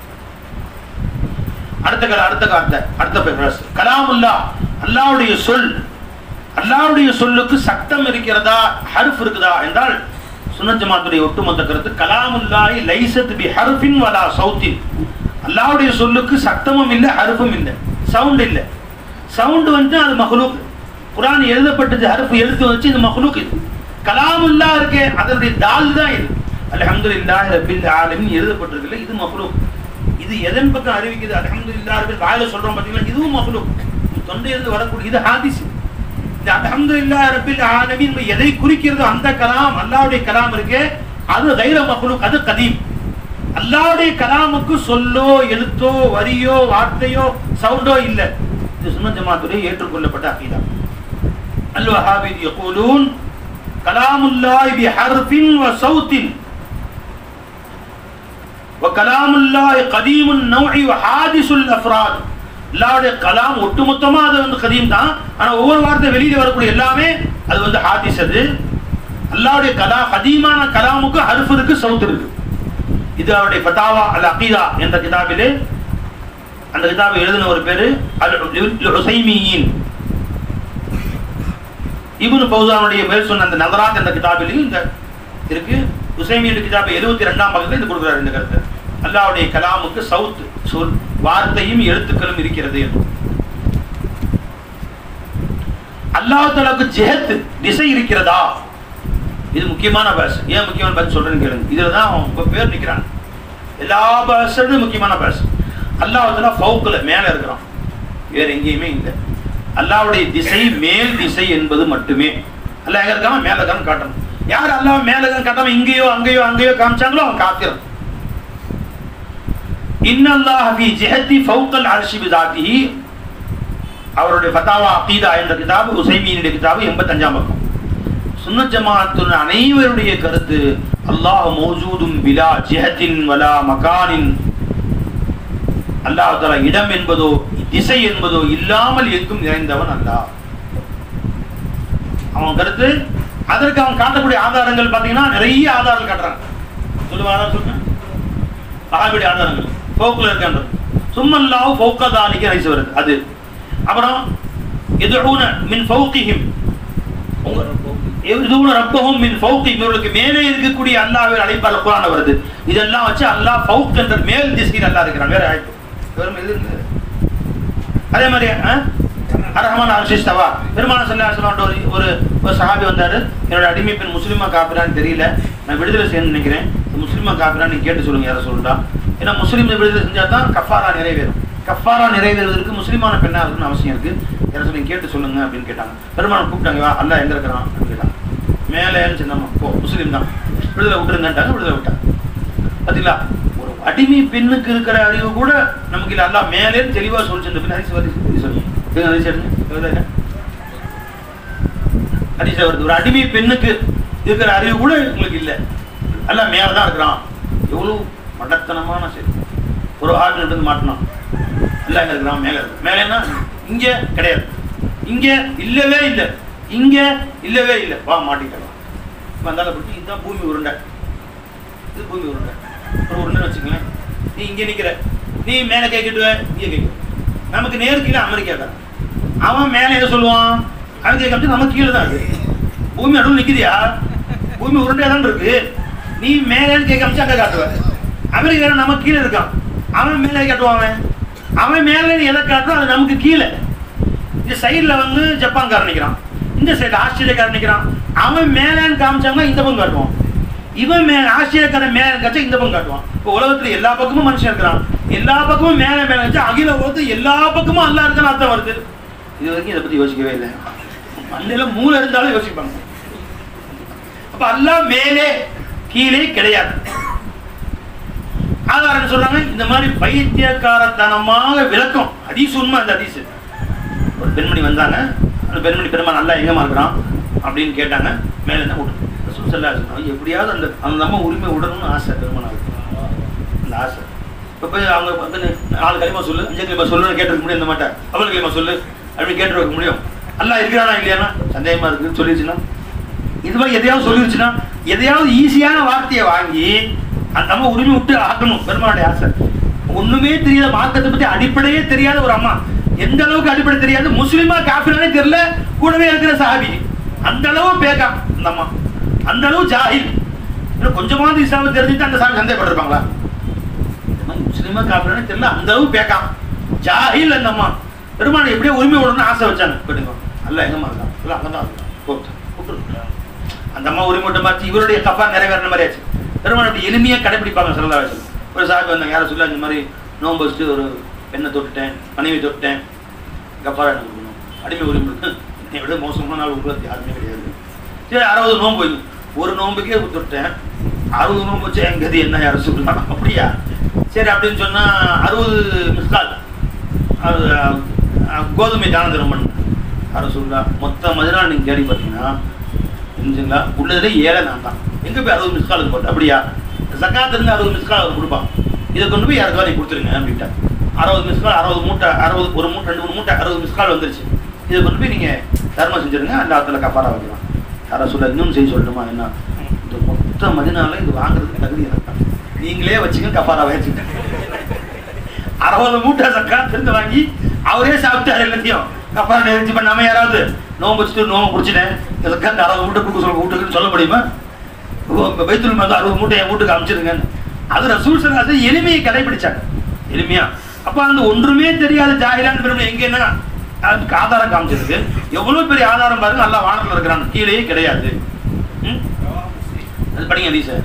Speaker 1: அடுத்த கல அடுத்த காத்த அடுத்த பேரஸ் கலாமுல்லா அல்லாஹ்வுடைய சொல் அல்லாஹ்வுடைய சொல்லுக்கு சத்தம் இருக்கிறதா ஹர்ஃப் இருக்குதா என்றால் சுன்னத் ஜமாத்துடைய ஒட்டுமொத்த கருத்து கலாமுல்லாஹி லைசத் பி ஹர்ஃபின் வலா சௌத்தின் அல்லாஹ்வுடைய சொல்லுக்கு சத்தமும் இல்லை ஹர்ஃபும் இல்லை சவுண்ட் இல்லை சவுண்ட் வந்து அது மஹ்லூக் குர்ஆன் எழுதப்பட்டது ஹர்ஃப் எழுத்து வச்சு இது மஹ்லூக் இது கலாமுல்லா இருக்கே அதனுடைய தால் தான் இது அல்ஹம்துலில்லாஹி ரப்பில் ஆலமீன் எழுதப்பட்டிருக்குல்ல இது மஹ்லூக் இது எதன் பக்கம் அறிவிக்குது அல்ஹம்துலில்லாஹ் ரப்பில் வாயில சொல்றோம் பாத்தீங்களா இதுவும் மஹ்லூக் தொண்டையிலிருந்து வரக்கூடிய இது ஹாதிஸ் இந்த அல்ஹம்துலில்லாஹ் ரப்பில் ஆலமீன் எதை குறிக்கிறதோ அந்த கலாம் அல்லாஹ்வுடைய கலாம் இருக்கே அது கைர மஹ்லூக் அது கதீம் அல்லாஹ்வுடைய கலாமுக்கு சொல்லோ எழுத்தோ வரியோ வார்த்தையோ சவுண்டோ இல்ல இது சுன்னத் ஜமாத்துடைய ஏற்றுக்கொள்ளப்பட்ட அகீதா அல் வஹாபி யகூலூன் கலாமுல்லாஹி பிஹர்ஃபின் வ சௌத்தின் وكلام الله قديم النوع وحادث الافراد அல்லாவுடைய கலாம் ஒட்டுமொத்தமா அது வந்து கதீம் தான் ஆனா ஒவ்வொரு வார்த்தை வெளியில வரக்கூடிய எல்லாமே அது வந்து ஹாதிஸ் அது அல்லாவுடைய கலா கதீமான கலாமுக்கு ஹர்ஃப் இருக்கு சவுத் இருக்கு இது அவருடைய ஃபதாவா அல் அகீதா என்ற கிதாபிலே அந்த கிதாபை எழுதின ஒரு பேரு அல் உசைமியின் இப்னு பௌசானுடைய மேல் சொன்ன அந்த நகராத் என்ற கிதாபிலையும் இந்த இருக்கு உசைமியின் கிதாபை எழுபத்தி ரெண்டாம் பக்கத்தில் இது கொடுக்குறாரு இந்த கருத்து அல்லாவுடைய கலாமுக்கு சவுத் சொல் வார்த்தையும் எழுத்துக்களும் இருக்கிறது என்று அல்லாஹ் தலாவுக்கு ஜெஹத் திசை இருக்கிறதா இது முக்கியமான பாஸ் ஏன் முக்கியமான பாஸ் சொல்றேன்னு கேளுங்க இதுல தான் அவன் உங்க பேர் நிக்கிறான் எல்லா பாஸோடும் முக்கியமான பாஸ் அல்லாஹ் தலா ஃபவுக்குல மேல இருக்கிறான் வேற எங்கேயுமே இல்லை அல்லாவுடைய திசை மேல் திசை என்பது மட்டுமே அல்லாஹ் எங்க இருக்காம மேல இருக்கான்னு காட்டணும் யார் அல்லாஹ் மேல இருக்கான்னு காட்டாம இங்கேயோ அங்கேயோ அங்கேயோ காமிச்சாங்களோ அவன் காத்திரம் இன்னல்லாஹ் ஃபி ஜிஹத்தி ஃபௌகல் அர்ஷி பிதாத்திஹி அவருடைய ஃபதாவா அகீதா என்ற கிதாபு உசைமீனுடைய கிதாபு எண்பத்தஞ்சாம் பக்கம் சுன்னத் ஜமாத்துன் அனைவருடைய கருத்து அல்லாஹ் மௌஜூதும் பிலா ஜிஹத்தின் வலா மகானின் அல்லாஹ் தஆலா இடம் என்பதோ திசை என்பதோ இல்லாமல் எங்கும் நிறைந்தவன் அல்லாஹ் அவன் கருத்து அதற்கு அவன் காட்டக்கூடிய ஆதாரங்கள் பார்த்தீங்கன்னா நிறைய ஆதாரங்கள் காட்டுறான் சொல்லுவா ஆதாரம் சொல்லுங்க மகாபீடி ஆதாரங்கள் ஃபோக்கில் இருக்கின்றது சும்மல்லாஹ் ஃபௌகதானிக்கு ரைஸ் வருது அது அப்புறம் எதுன மின் ஃபௌகிஹிம் உங்க எதுன ரப்பஹும் மின் ஃபௌகிஹிம் இவர்களுக்கு மேலே இருக்கக்கூடிய அல்லாஹ்வை அழைப்பார் குர்ஆன்ல வருது இதெல்லாம் வச்சு அல்லாஹ் ஃபௌக் என்ற மேல் திசையில் அல்லாஹ் இருக்கிறான் வேற ஆயிட்டு வெறும் இது இருக்கு. அதே மாதிரி அரஹமான் அரிசிஸ்தவா பெருமான சொல்லாசனோட ஒரு ஒரு ஒரு சஹாபி வந்தாரு என்னோட அடிமை பெண் முஸ்லீமா காப்பிரான்னு தெரியல நான் விடுதலை செய்யணும்னு நினைக்கிறேன் முஸ்லீமா காப்பிரான்னு நீங்க கேட்டு சொல்லுங்க யாரை சொல்லிட்டா ஏன்னா முஸ்லீம் விடுதலை செஞ்சா தான் கஃபாரா நிறைவேறும் கஃபாரா நிறைவேறுவதற்கு முஸ்லீமான பெண்ணா இருக்குன்னு அவசியம் இருக்கு யாரை சொல்லி கேட்டு சொல்லுங்க அப்படின்னு கேட்டாங்க பெருமானம் கூப்பிட்டாங்க வா அல்லாஹ் எங்க இருக்கிறான் அப்படின்னு கேட்டாங்க மேலேன்னு சின்னம்மா ஓ முஸ்லீம் தான் விடுதலை விட்டுருங்கன்ட்டாங்க விடுதலை விட்டாங்க பார்த்தீங்களா ஒரு அடிமை பெண்ணுக்கு இருக்கிற அறிவு கூட நமக்கு இல்லை அல்லா மேலேன்னு தெளிவாக சொல்லிச்சு இந்த பெண் ஹரிசு வருது சொல்லி ஹரிசு எடுங்க ஹரிசு வருது ஒரு அடிமை பெண்ணுக்கு இருக்கிற அறிவு கூட உங்களுக்கு இல்லை அல்ல மேலே தான் இருக்கிறான் எவ்வளோ மடத்தனமான சரி ஒரு ஆடு இருந்து மாட்டினான் எல்லாம் எங்க இருக்கிறான் மேலே இருக்கு மேலேன்னா இங்கே கிடையாது இங்கே இல்லவே இல்லை இங்கே இல்லவே இல்லை வா மாட்டிக்கலாம் வந்தால பிடிச்சி இதுதான் பூமி உருண்டை இது பூமி உருண்டை ஒரு உருண்டை வச்சுங்களேன் நீ இங்கே நிற்கிற நீ மேலே கேட்கிட்டு இங்கே கேட்க நமக்கு நேர் கீழே அமெரிக்காக்காரன் அவன் மேலே எதை சொல்லுவான் அவன் கேட்க நம்ம கீழே தான் இருக்கு பூமி நடுவில் நிற்கிறியா பூமி உருண்டையாக தான் இருக்கு நீ மேலேன்னு கேட்க அமைச்சு அங்கே காட்டுவேன் அமெரிக்காரன் நம்ம கீழே இருக்கான் அவன் மேலே காட்டுவான் அவன் அவன் மேலே எதை காட்டுறோம் அது நமக்கு கீழே இந்த சைடில் வந்து ஜப்பான்காரன் நிற்கிறான் இந்த சைடு ஆஸ்திரேலியாக்காரன் நிற்கிறான் அவன் மேலேன்னு காமிச்சாங்கன்னா இந்த பக்கம் காட்டுவான் இவன் மே ஆஸ்திரேலியாக்காரன் மேலே காய்ச்சா இந்த பக்கம் காட்டுவான் இப்போ உலகத்தில் எல்லா பக்கமும் மனுஷன் இருக்கிறான் எல்லா பக்கமும் மேலே மேலே வச்சா அகில உலகத்து எல்லா பக்கமும் அல்லா இருக்கான்னு அர்த்தம் வருது இது வரைக்கும் இதை பற்றி யோசிக்கவே இல்லை மண்ணில் மூளை இருந்தாலும் யோசிப்பாங்க அப்போ அல்லா மேலே கீழே கிடையாது ஆதாரம் சொல்றாங்க இந்த மாதிரி பைத்தியக்காரத்தனமாக விளக்கம் ஹதீஸ் உண்மை அந்த ஹதீஸ் ஒரு பெண்மணி வந்தாங்க அந்த பெண்மணி பெருமா நல்லா எங்கம்மா இருக்கிறான் அப்படின்னு கேட்டாங்க மேலே என்ன விட்டு சுசல்லா சொன்னாங்க எப்படியாவது அந்த அந்த அம்மா உரிமை விடணும்னு ஆசை பெருமானாருக்கு அந்த ஆசை இப்போ போய் அவங்க வந்து நாலு களிமா சொல்லு அஞ்சு களிமா சொல்லுன்னு கேட்டிருக்க முடியும் இந்த மாட்டேன் அவள் களிமா சொல்லு அப்படின்னு கேட்டு வைக்க முடியும் அல்லா இருக்கிறானா இல்லையானா சந்தேகமா இருக்குன்னு சொல்லிடுச்சுன்னா இது மாதிரி எதையாவது சொல்லிருச்சுன்னா எதையாவது ஈஸியான வார்த்தையை வாங்கி அந்த அம்மா உரிமை விட்டு ஆக்கணும் பெருமாளுடைய ஆசை ஒண்ணுமே தெரியாத மார்க்கத்தை பத்தி அடிப்படையே தெரியாத ஒரு அம்மா எந்த அளவுக்கு அடிப்படை தெரியாது முஸ்லீமா காஃபிரானே தெரியல கூடவே இருக்கிற சாபி அந்த அளவு பேக்கா அந்த அம்மா அந்த அளவு ஜாஹில் இன்னும் கொஞ்சமாவது இஸ்லாம தெரிஞ்சுட்டு அந்த சாமி சந்தேகப்பட்டிருப்பாங்களா இந்த மாதிரி முஸ்லீமா காஃபிரானே தெரியல அந்த அளவு பேக்கா ஜாஹில் அந்த அம்மா பெருமாள் எப்படியோ உரிமை விடணும்னு ஆசை வச்சாங்க கேட்டுக்கோ அல்ல எங்கம்மா இருக்கான் இல்லை அங்கே தான் இருக்கான் கூப்பிட்டு கூப்பிட்டு அந்த அம்மா உரிமை விட்ட மாதிரி இவருடைய கப்பா நிறைவேறின மாதிரி ஆச்சு பெருமாள் அப்படி எளிமையாக கடைபிடிப்பாங்க சரதா வயசில் ஒரு சாக்கு வந்தாங்க யாரும் சொல்ல இந்த மாதிரி நோன்பு வச்சுட்டு ஒரு பெண்ணை தொட்டுட்டேன் மனைவி தொட்டுட்டேன் கப்பாரா என்ன கொடுக்கணும் அடிமை உரிமை என்னை விட மோசமான நாள் உங்களுக்கு யாருமே கிடையாது சரி அறுபது நோன்பு வைங்க ஒரு நோன்புக்கே தொட்டேன் அறுபது நோன்பு வச்சு என் கதி என்ன யாரும் சொல்லலாம் அப்படியா சரி அப்படின்னு சொன்னால் அறுபது மிஸ்கால் அது அஹ், கோதுமை தான தரம் பண்ண யாரும் சொல்லலாம் மொத்த மதினால் நீங்கள் தேடி பார்த்தீங்கன்னா புரிஞ்சுங்களா உள்ளதுல ஏழை நான் தான் எங்கே போய் அறுபது மிஸ் காலுக்கு போட்டு அப்படியா ஜக்காத்து இருந்து அறுபது மிஸ் கால் அவர் கொடுப்பான் இதை கொண்டு போய் யாருக்காவது நீ கொடுத்துருங்க அப்படின்ட்டா அறுபது மிஸ் கால் அறுபது மூட்டை அறுபது ஒரு மூட்டை ரெண்டு மூணு மூட்டை அறுபது மிஸ் கால் வந்துருச்சு இதை கொண்டு போய் நீங்கள் தர்மம் செஞ்சுருங்க அந்த ஆத்துல கப்பாரா வைக்கலாம் யாரா சொல்ல இன்னொன்று செய்ய சொல்லட்டுமா என்ன இந்த மொத்த மதினால இது வாங்குறதுக்கு தகுதி எனக்கு தான். நீங்களே வச்சுங்க கப்பாரா வச்சுங்க அறுபது மூட்டை சக்காத்து இருந்து வாங்கி அவரே சாப்பிட்டாரு எல்லாத்தையும் கப்பாரா நிகழ்ச்சி பண்ணாம யாராவது நோம்பு வச்சுட்டு நோம்பு பிடிச்சிட்டேன் சக்காத்து அறுபது மூட்டை கொடுக்க சொல்ல வீட்டுக்குன்னு சொல்ல முடியுமா இப்போ வைத்தூர் மேலே அறுபது மூட்டை என் வீட்டுக்கு அமைச்சிருங்கன்னு அது ரசூல் சலாசு எளிமையை கடைபிடிச்சாங்க எளிமையா அப்போ அந்த ஒன்றுமே தெரியாத ஜாகிலான பெருமை எங்க என்ன அதுக்கு ஆதாரம் காமிச்சிருக்கு எவ்வளவு பெரிய ஆதாரம் பாருங்க நல்லா வானத்தில் இருக்கிறான் கீழேயே கிடையாது ம்?
Speaker 2: رواه مسلم
Speaker 1: அது படிங்க அதி சார்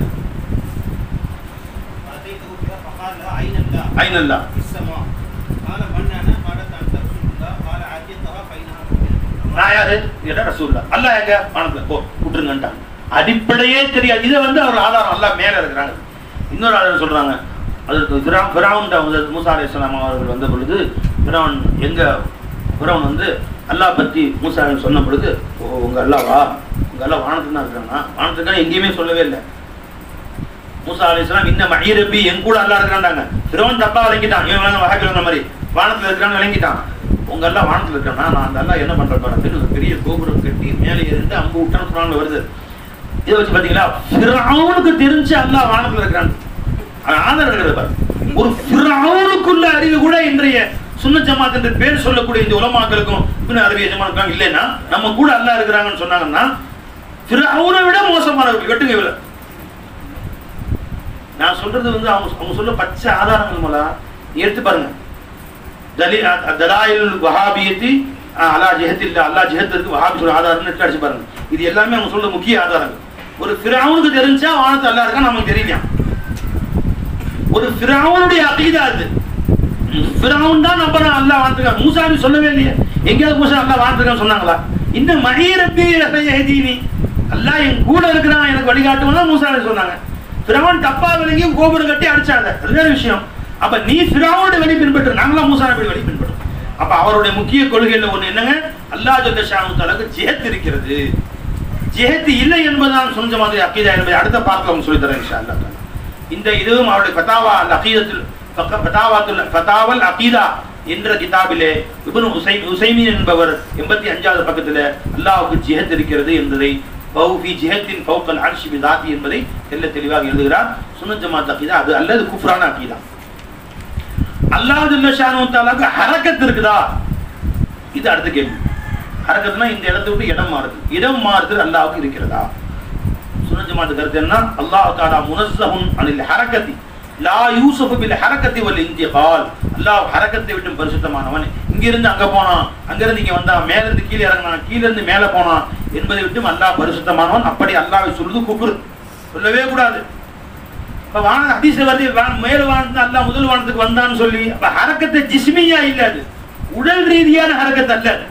Speaker 2: أتيته بها فقال لا أين الله؟
Speaker 1: ஐநல்லா
Speaker 2: في السماء قال من أنا؟ قالت أنت رسول الله قال عاتقها فإنها مؤمنة
Speaker 1: நான் யாரு கேட்டா ரசூல்லா அல்லாஹ் எங்க வானத்துல போ விட்டுருங்கன்ட்டாங்க அடிப்படையே தெரியாது இதை வந்து அவர் ஆதாரம் அல்லாஹ் மேல இருக்கிறாங்க இன்னொரு ஆதாரம் சொல்றாங்க அதற்கு ஃபிரா- ஃபிரௌன்ட்ட வந்து மூசா அலைஹிஸ் ஸலாம் அவர்கள் வந்த பொழுது ஃபிரௌன் எங்க ஃபிரௌன் வந்து அல்லாஹ் பத்தி மூசா அலைஹிஸ் சொன்ன பொழுது ஓ உங்க அல்லாவா உங்க அல்லாஹ் வானத்துல தான் இருக்கானா வானத்துக்கான எங்கேயுமே சொல்லவே இல்லை மூசா அலைஹிஸ்ஸலாம் இன்ன மஹீரபி என் கூட அல்லாஹ் இருக்கிறான்டாங்க ஃபிரௌன் தப்பா விளங்கிட்டான் இவன் வந்து வஹாபில் சொன்ன மாதிரி வானத்துல இருக்கிறான்னு விளங்கிட்டான் உங்க எல்லாம் வானத்துல இருக்கானா நான் அந்த எல்லாம் என்ன பண்றேன் பாரு அப்படின்னு ஒரு பெரிய கோபுரம் கட்டி மேலே இருந்து அம்பு விட்டான்னு குரான்ல வருது இதை வச்சு பாத்தீங்களா ஃபிரௌனுக்கு தெரிஞ்சு அல்லாஹ் வானத்துல இருக்கிறான் அவன் ஆதாரம் இருக்கிறது பாரு ஒரு ஃபிரௌனுக்குள்ள அறிவு கூட இன்றைய சுன்ன ஜமாத் என்று பேர் சொல்லக்கூடிய இந்த உலமாக்களுக்கும் இன்னும் அறிவிய ஜமாத்துக்கும் இல்லைன்னா நம்ம கூட அல்லாஹ் இருக்கிறாங்கன்னு சொன்னாங்கன்னா ஃபிரௌனை விட மோசமானவர்கள் வெட்டுங்க இவள நான் சொல்றது வந்து அவங்க அவங்க சொல்ல பச்சை ஆதாரங்கள் மூலம் நீ எடுத்து பாருங்க தலி தலாயில் வஹாபியத்தி அலா ஜெஹத்தில் அல்லா ஜெஹத்திற்கு வஹாபி சொல்ற ஆதாரம்னு எடுத்து அடிச்சு பாருங்க இது எல்லாமே அவங்க சொல்ற முக்கிய ஆதாரங்கள் ஒரு ஃபிரௌனுக்கு தெரிஞ்சா வானத்து அல்லா இருக்கா நமக்கு தெரியலையா ஒரு ஃபிரௌனுடைய அகீதா அது ஃபிரௌன் தான் நம்புறான் அல்லாஹ் வாழ்ந்துருக்கான் மூசாவி சொல்லவே இல்லையே எங்கேயாவது மூசா அல்லாஹ் வாழ்ந்துருக்கான்னு சொன்னாங்களா இந்த மஹீரப்பி ரசையஹதீனி அல்லாஹ் என் கூட இருக்கிறான் எனக்கு வழிகாட்டுவான் மூசா அலைஹிஸ்ஸலாம் சொன்னாங்க ஃபிரௌன் தப்பா விளங்கி கோபுரம் கட்டி அடிச்சாங்க அது வேற விஷயம் அப்ப நீ ஃபிரௌனோட வழி பின்பற்று நாங்களாம் மூசா நபி வழி பின்பற்றோம் அப்ப அவருடைய முக்கிய கொள்கையில ஒண்ணு என்னங்க அல்லாஹ் ஜல்ல ஷானு தஆலாக்கு ஜிஹத் இருக்கிறது ஜிஹத் இல்லை என்பதுதான் சொன்ன மாதிரி அக்கீதா என்பதை அடுத்த பார்க்க அவங்க சொல்லி தரேன் இன்ஷா அல்லாஹ் தஆலா. இந்த இதுவும் அவருடைய ஃபதாவா அல் அகீதத்துல் ஃபக- ஃபதாவாத்துல் ஃபதாவல் அகீதா என்ற கிதாபிலே இப்னு உசைம் உசைமீன் என்பவர் எண்பத்தி அஞ்சாவது பக்கத்தில் அல்லாஹ்வுக்கு ஜிஹத் இருக்கிறது என்பதை பௌஃபி ஜிஹத்தின் ஃபௌகல் அர்ஷி பிதாத்தி என்பதை தெல்ல தெளிவாக எழுதுகிறார் சுன்னத் ஜமாத் அகீதா அது அல்லது குஃப்ரான அகீதா அல்லாஹ் ஜல்ல ஷானு தஆலாக்கு ஹரக்கத் இருக்குதா இது அடுத்த கேள்வி ஹரக்கத்னா இந்த இடத்தை விட்டு இடம் மாறுது இடம் மாறுதல் அல்லாஹ்வுக்கு இருக்கிறதா சுன்னத் ஜமாத் கருத்து என்ன அல்லாஹ் தஆலா முனஸ்ஸஹுன் அனில் ஹரக்கத்தி லா யூசுஃபு பில் ஹரக்கத்தி வல் இன்திகால் அல்லாஹ் ஹரக்கத்தை விட்டு பரிசுத்தமானவன் இங்க இருந்து அங்க போனான் அங்க இருந்து இங்க வந்தான் மேல இருந்து கீழே இறங்கினான் கீழ இருந்து மேல போனான் என்பதை விட்டு அல்லாஹ் பரிசுத்தமானவன் அப்படி அல்லாஹ்வை சொல்லுது குஃப்ர் சொல்லவே கூடாது இப்ப வான ஹதீஸ்ல வருது வான- மேல் வானத்து அல்லாஹ் முதல் வானத்துக்கு வந்தான்னு சொல்லி அப்ப ஹரக்கத்தை ஜிஸ்மியா இல்ல அது உடல் ரீதியான ஹரக்கத் அல்ல அது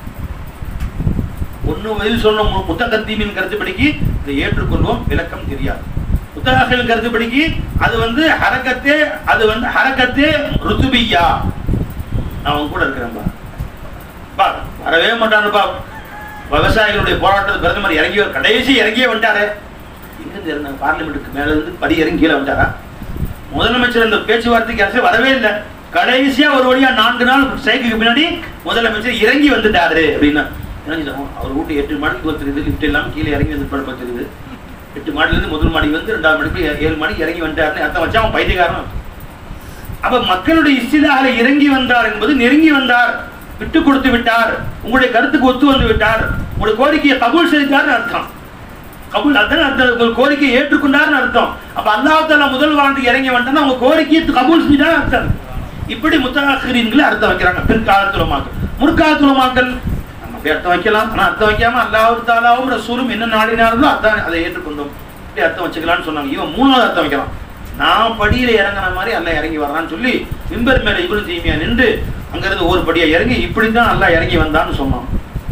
Speaker 1: ஒண்ணு பதில் சொன்ன மு- முத்தகத்தீமின் கருத்துப்படிக்கு இதை ஏற்றுக்கொள்வோம் விளக்கம் தெரியாது முத்தகத்தின் கருத்துப்படிக்கு அது வந்து ஹரக்கத்தே அது வந்து ஹரக்கத்தே ருத்துபியா நான் உன் கூட இருக்கிறேன்பா பா வரவே மாட்டானுப்பா விவசாயிகளுடைய போராட்டத்துக்கு பிரதமர் இறங்கி வர- கடைசி இறங்கியே வந்துட்டாரு எங்கிருந்து இருந்தாங்க பார்லிமெண்ட்டுக்கு மேல இருந்து படி இறங்கி கீழே வந்துட்டாரா முதலமைச்சர் இந்த பேச்சுவார்த்தைக்கு அரசு வரவே இல்லை கடைசியா ஒரு வழியா நான்கு நாள் சைக்கிளுக்கு பின்னாடி முதலமைச்சர் இறங்கி வந்துட்டாரு அப்படின்னா இறங்கிட்டோம் அவர் வீட்டு எட்டு மாடிக்கு ஒரு தெரியுது லிஃப்ட் எல்லாம் கீழே இறங்கி வந்து படுப்ப தெரியுது எட்டு மாடில இருந்து முதல் மாடி வந்து ரெண்டாவது மாடிக்கு ஏ- ஏழு மாடிக்கு இறங்கி வந்துட்டாருன்னு அர்த்தம் வச்சா அவன் பைத்தியக்காரன் அப்ப மக்களுடைய இஸ்திலாக இறங்கி வந்தார் என்பது நெருங்கி வந்தார் விட்டு கொடுத்து விட்டார் உங்களுடைய கருத்துக்கு ஒத்து வந்து விட்டார் உங்களுடைய கோரிக்கையை கபூல் செய்தார்னு அர்த்தம் கபூல் அதான் அர்த்தம் உங்கள் கோரிக்கையை ஏற்றுக்கொண்டார்னு அர்த்தம் அப்ப அல்லாஹ் தாலா முதல் வாரத்துக்கு இறங்கி வந்துட்டா உங்க கோரிக்கையை கபூல் செஞ்சுதான் அர்த்தம் இப்படி முத்தகாக்கிறீங்களே அர்த்தம் வைக்கிறாங்க பிற்காலத்துல மக்கள் முற்காலத்துல மக்கள் நம்ம அப்படி அர்த்தம் வைக்கலாம் ஆனா அர்த்தம் வைக்காம அல்லாஹ் தாலாவும் ரசூலும் என்ன நாடினார்களோ அதான் அதை ஏற்றுக்கொண்டோம் இப்படி அர்த்தம் வச்சுக்கலாம்னு சொன்னாங்க இவன் மூணாவது அர்த்தம் வைக்கலாம் நான் படியில இறங்கின மாதிரி அல்லாஹ் இறங்கி வர்றான்னு சொல்லி மிம்பர் மேல இப்னு தீமியா நின்று அங்கிருந்து ஒரு படியா இறங்கி இப்படித்தான் அல்லாஹ் இறங்கி வந்தான்னு சொன்னான்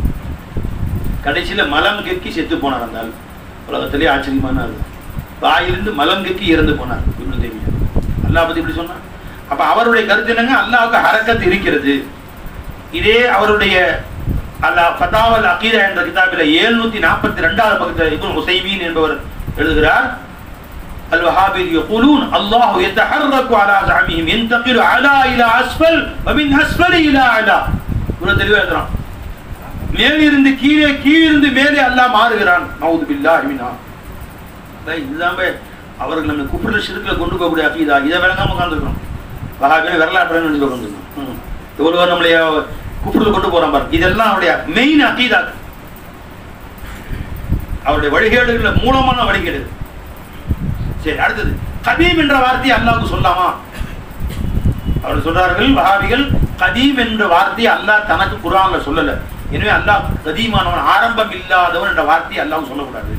Speaker 1: கடைசியில மலம் கெக்கி செத்து போனார் அந்த ஆள் உலகத்திலே ஆச்சரியமான ஆள் வாயிலிருந்து மலம் கெக்கி இறந்து போனார் இப்னு தீமியா அல்லாஹ் பத்தி இப்படி சொன்னான் அப்ப அவருடைய கருத்து என்னங்க அல்லாஹ்வுக்கு ஹரக்கத் இருக்கிறது இதே அவருடைய அல்லாஹ் ஃபதாவல் அகீதா என்ற கிதாபில் எழுநூத்தி நாற்பத்தி ரெண்டாவது பக்கத்தில் இப்னு ஹுசைமீன் என்பவர் எழுதுகிறார் الوهابي يقولون الله يتحرك على زعمهم ينتقل على الى اسفل ومن اسفل الى اعلى இவ்வளவு தெளிவா எழுதுறான் மேலிருந்து கீழே கீழிருந்து மேலே அல்லாஹ் மாறுகிறான் நவுது பில்லாஹி மினா அதான் இதுதான் பே- அவர்கள் நம்ம குஃப்ருல ஷிர்க்ல கொண்டு போகக்கூடிய அகீதா இதை விளங்காம உட்காந்துருக்கோம் வஹாபின்னு வரலாற்று நினைச்சு உட்காந்துருக்கோம் எவ்வளவு நம்மளைய குஃப்ருல கொண்டு போறான் பாரு இதெல்லாம் அவருடைய மெயின் அகீதா அவருடைய வழிகேடுகள்ல மூலமான வழிகேடு சரி அடுத்தது கதீம் என்ற வார்த்தையை அல்லாஹ்வுக்கு சொல்லாமா அவர் சொல்றார்கள் வஹாபிகள் கதீம் என்ற வார்த்தையை அல்லாஹ் தனக்கு குர்ஆன்ல சொல்லல எனவே அல்லாஹ் கதீமானவன் ஆரம்பம் இல்லாதவன் என்ற வார்த்தையை அல்லாஹ் சொல்லக்கூடாது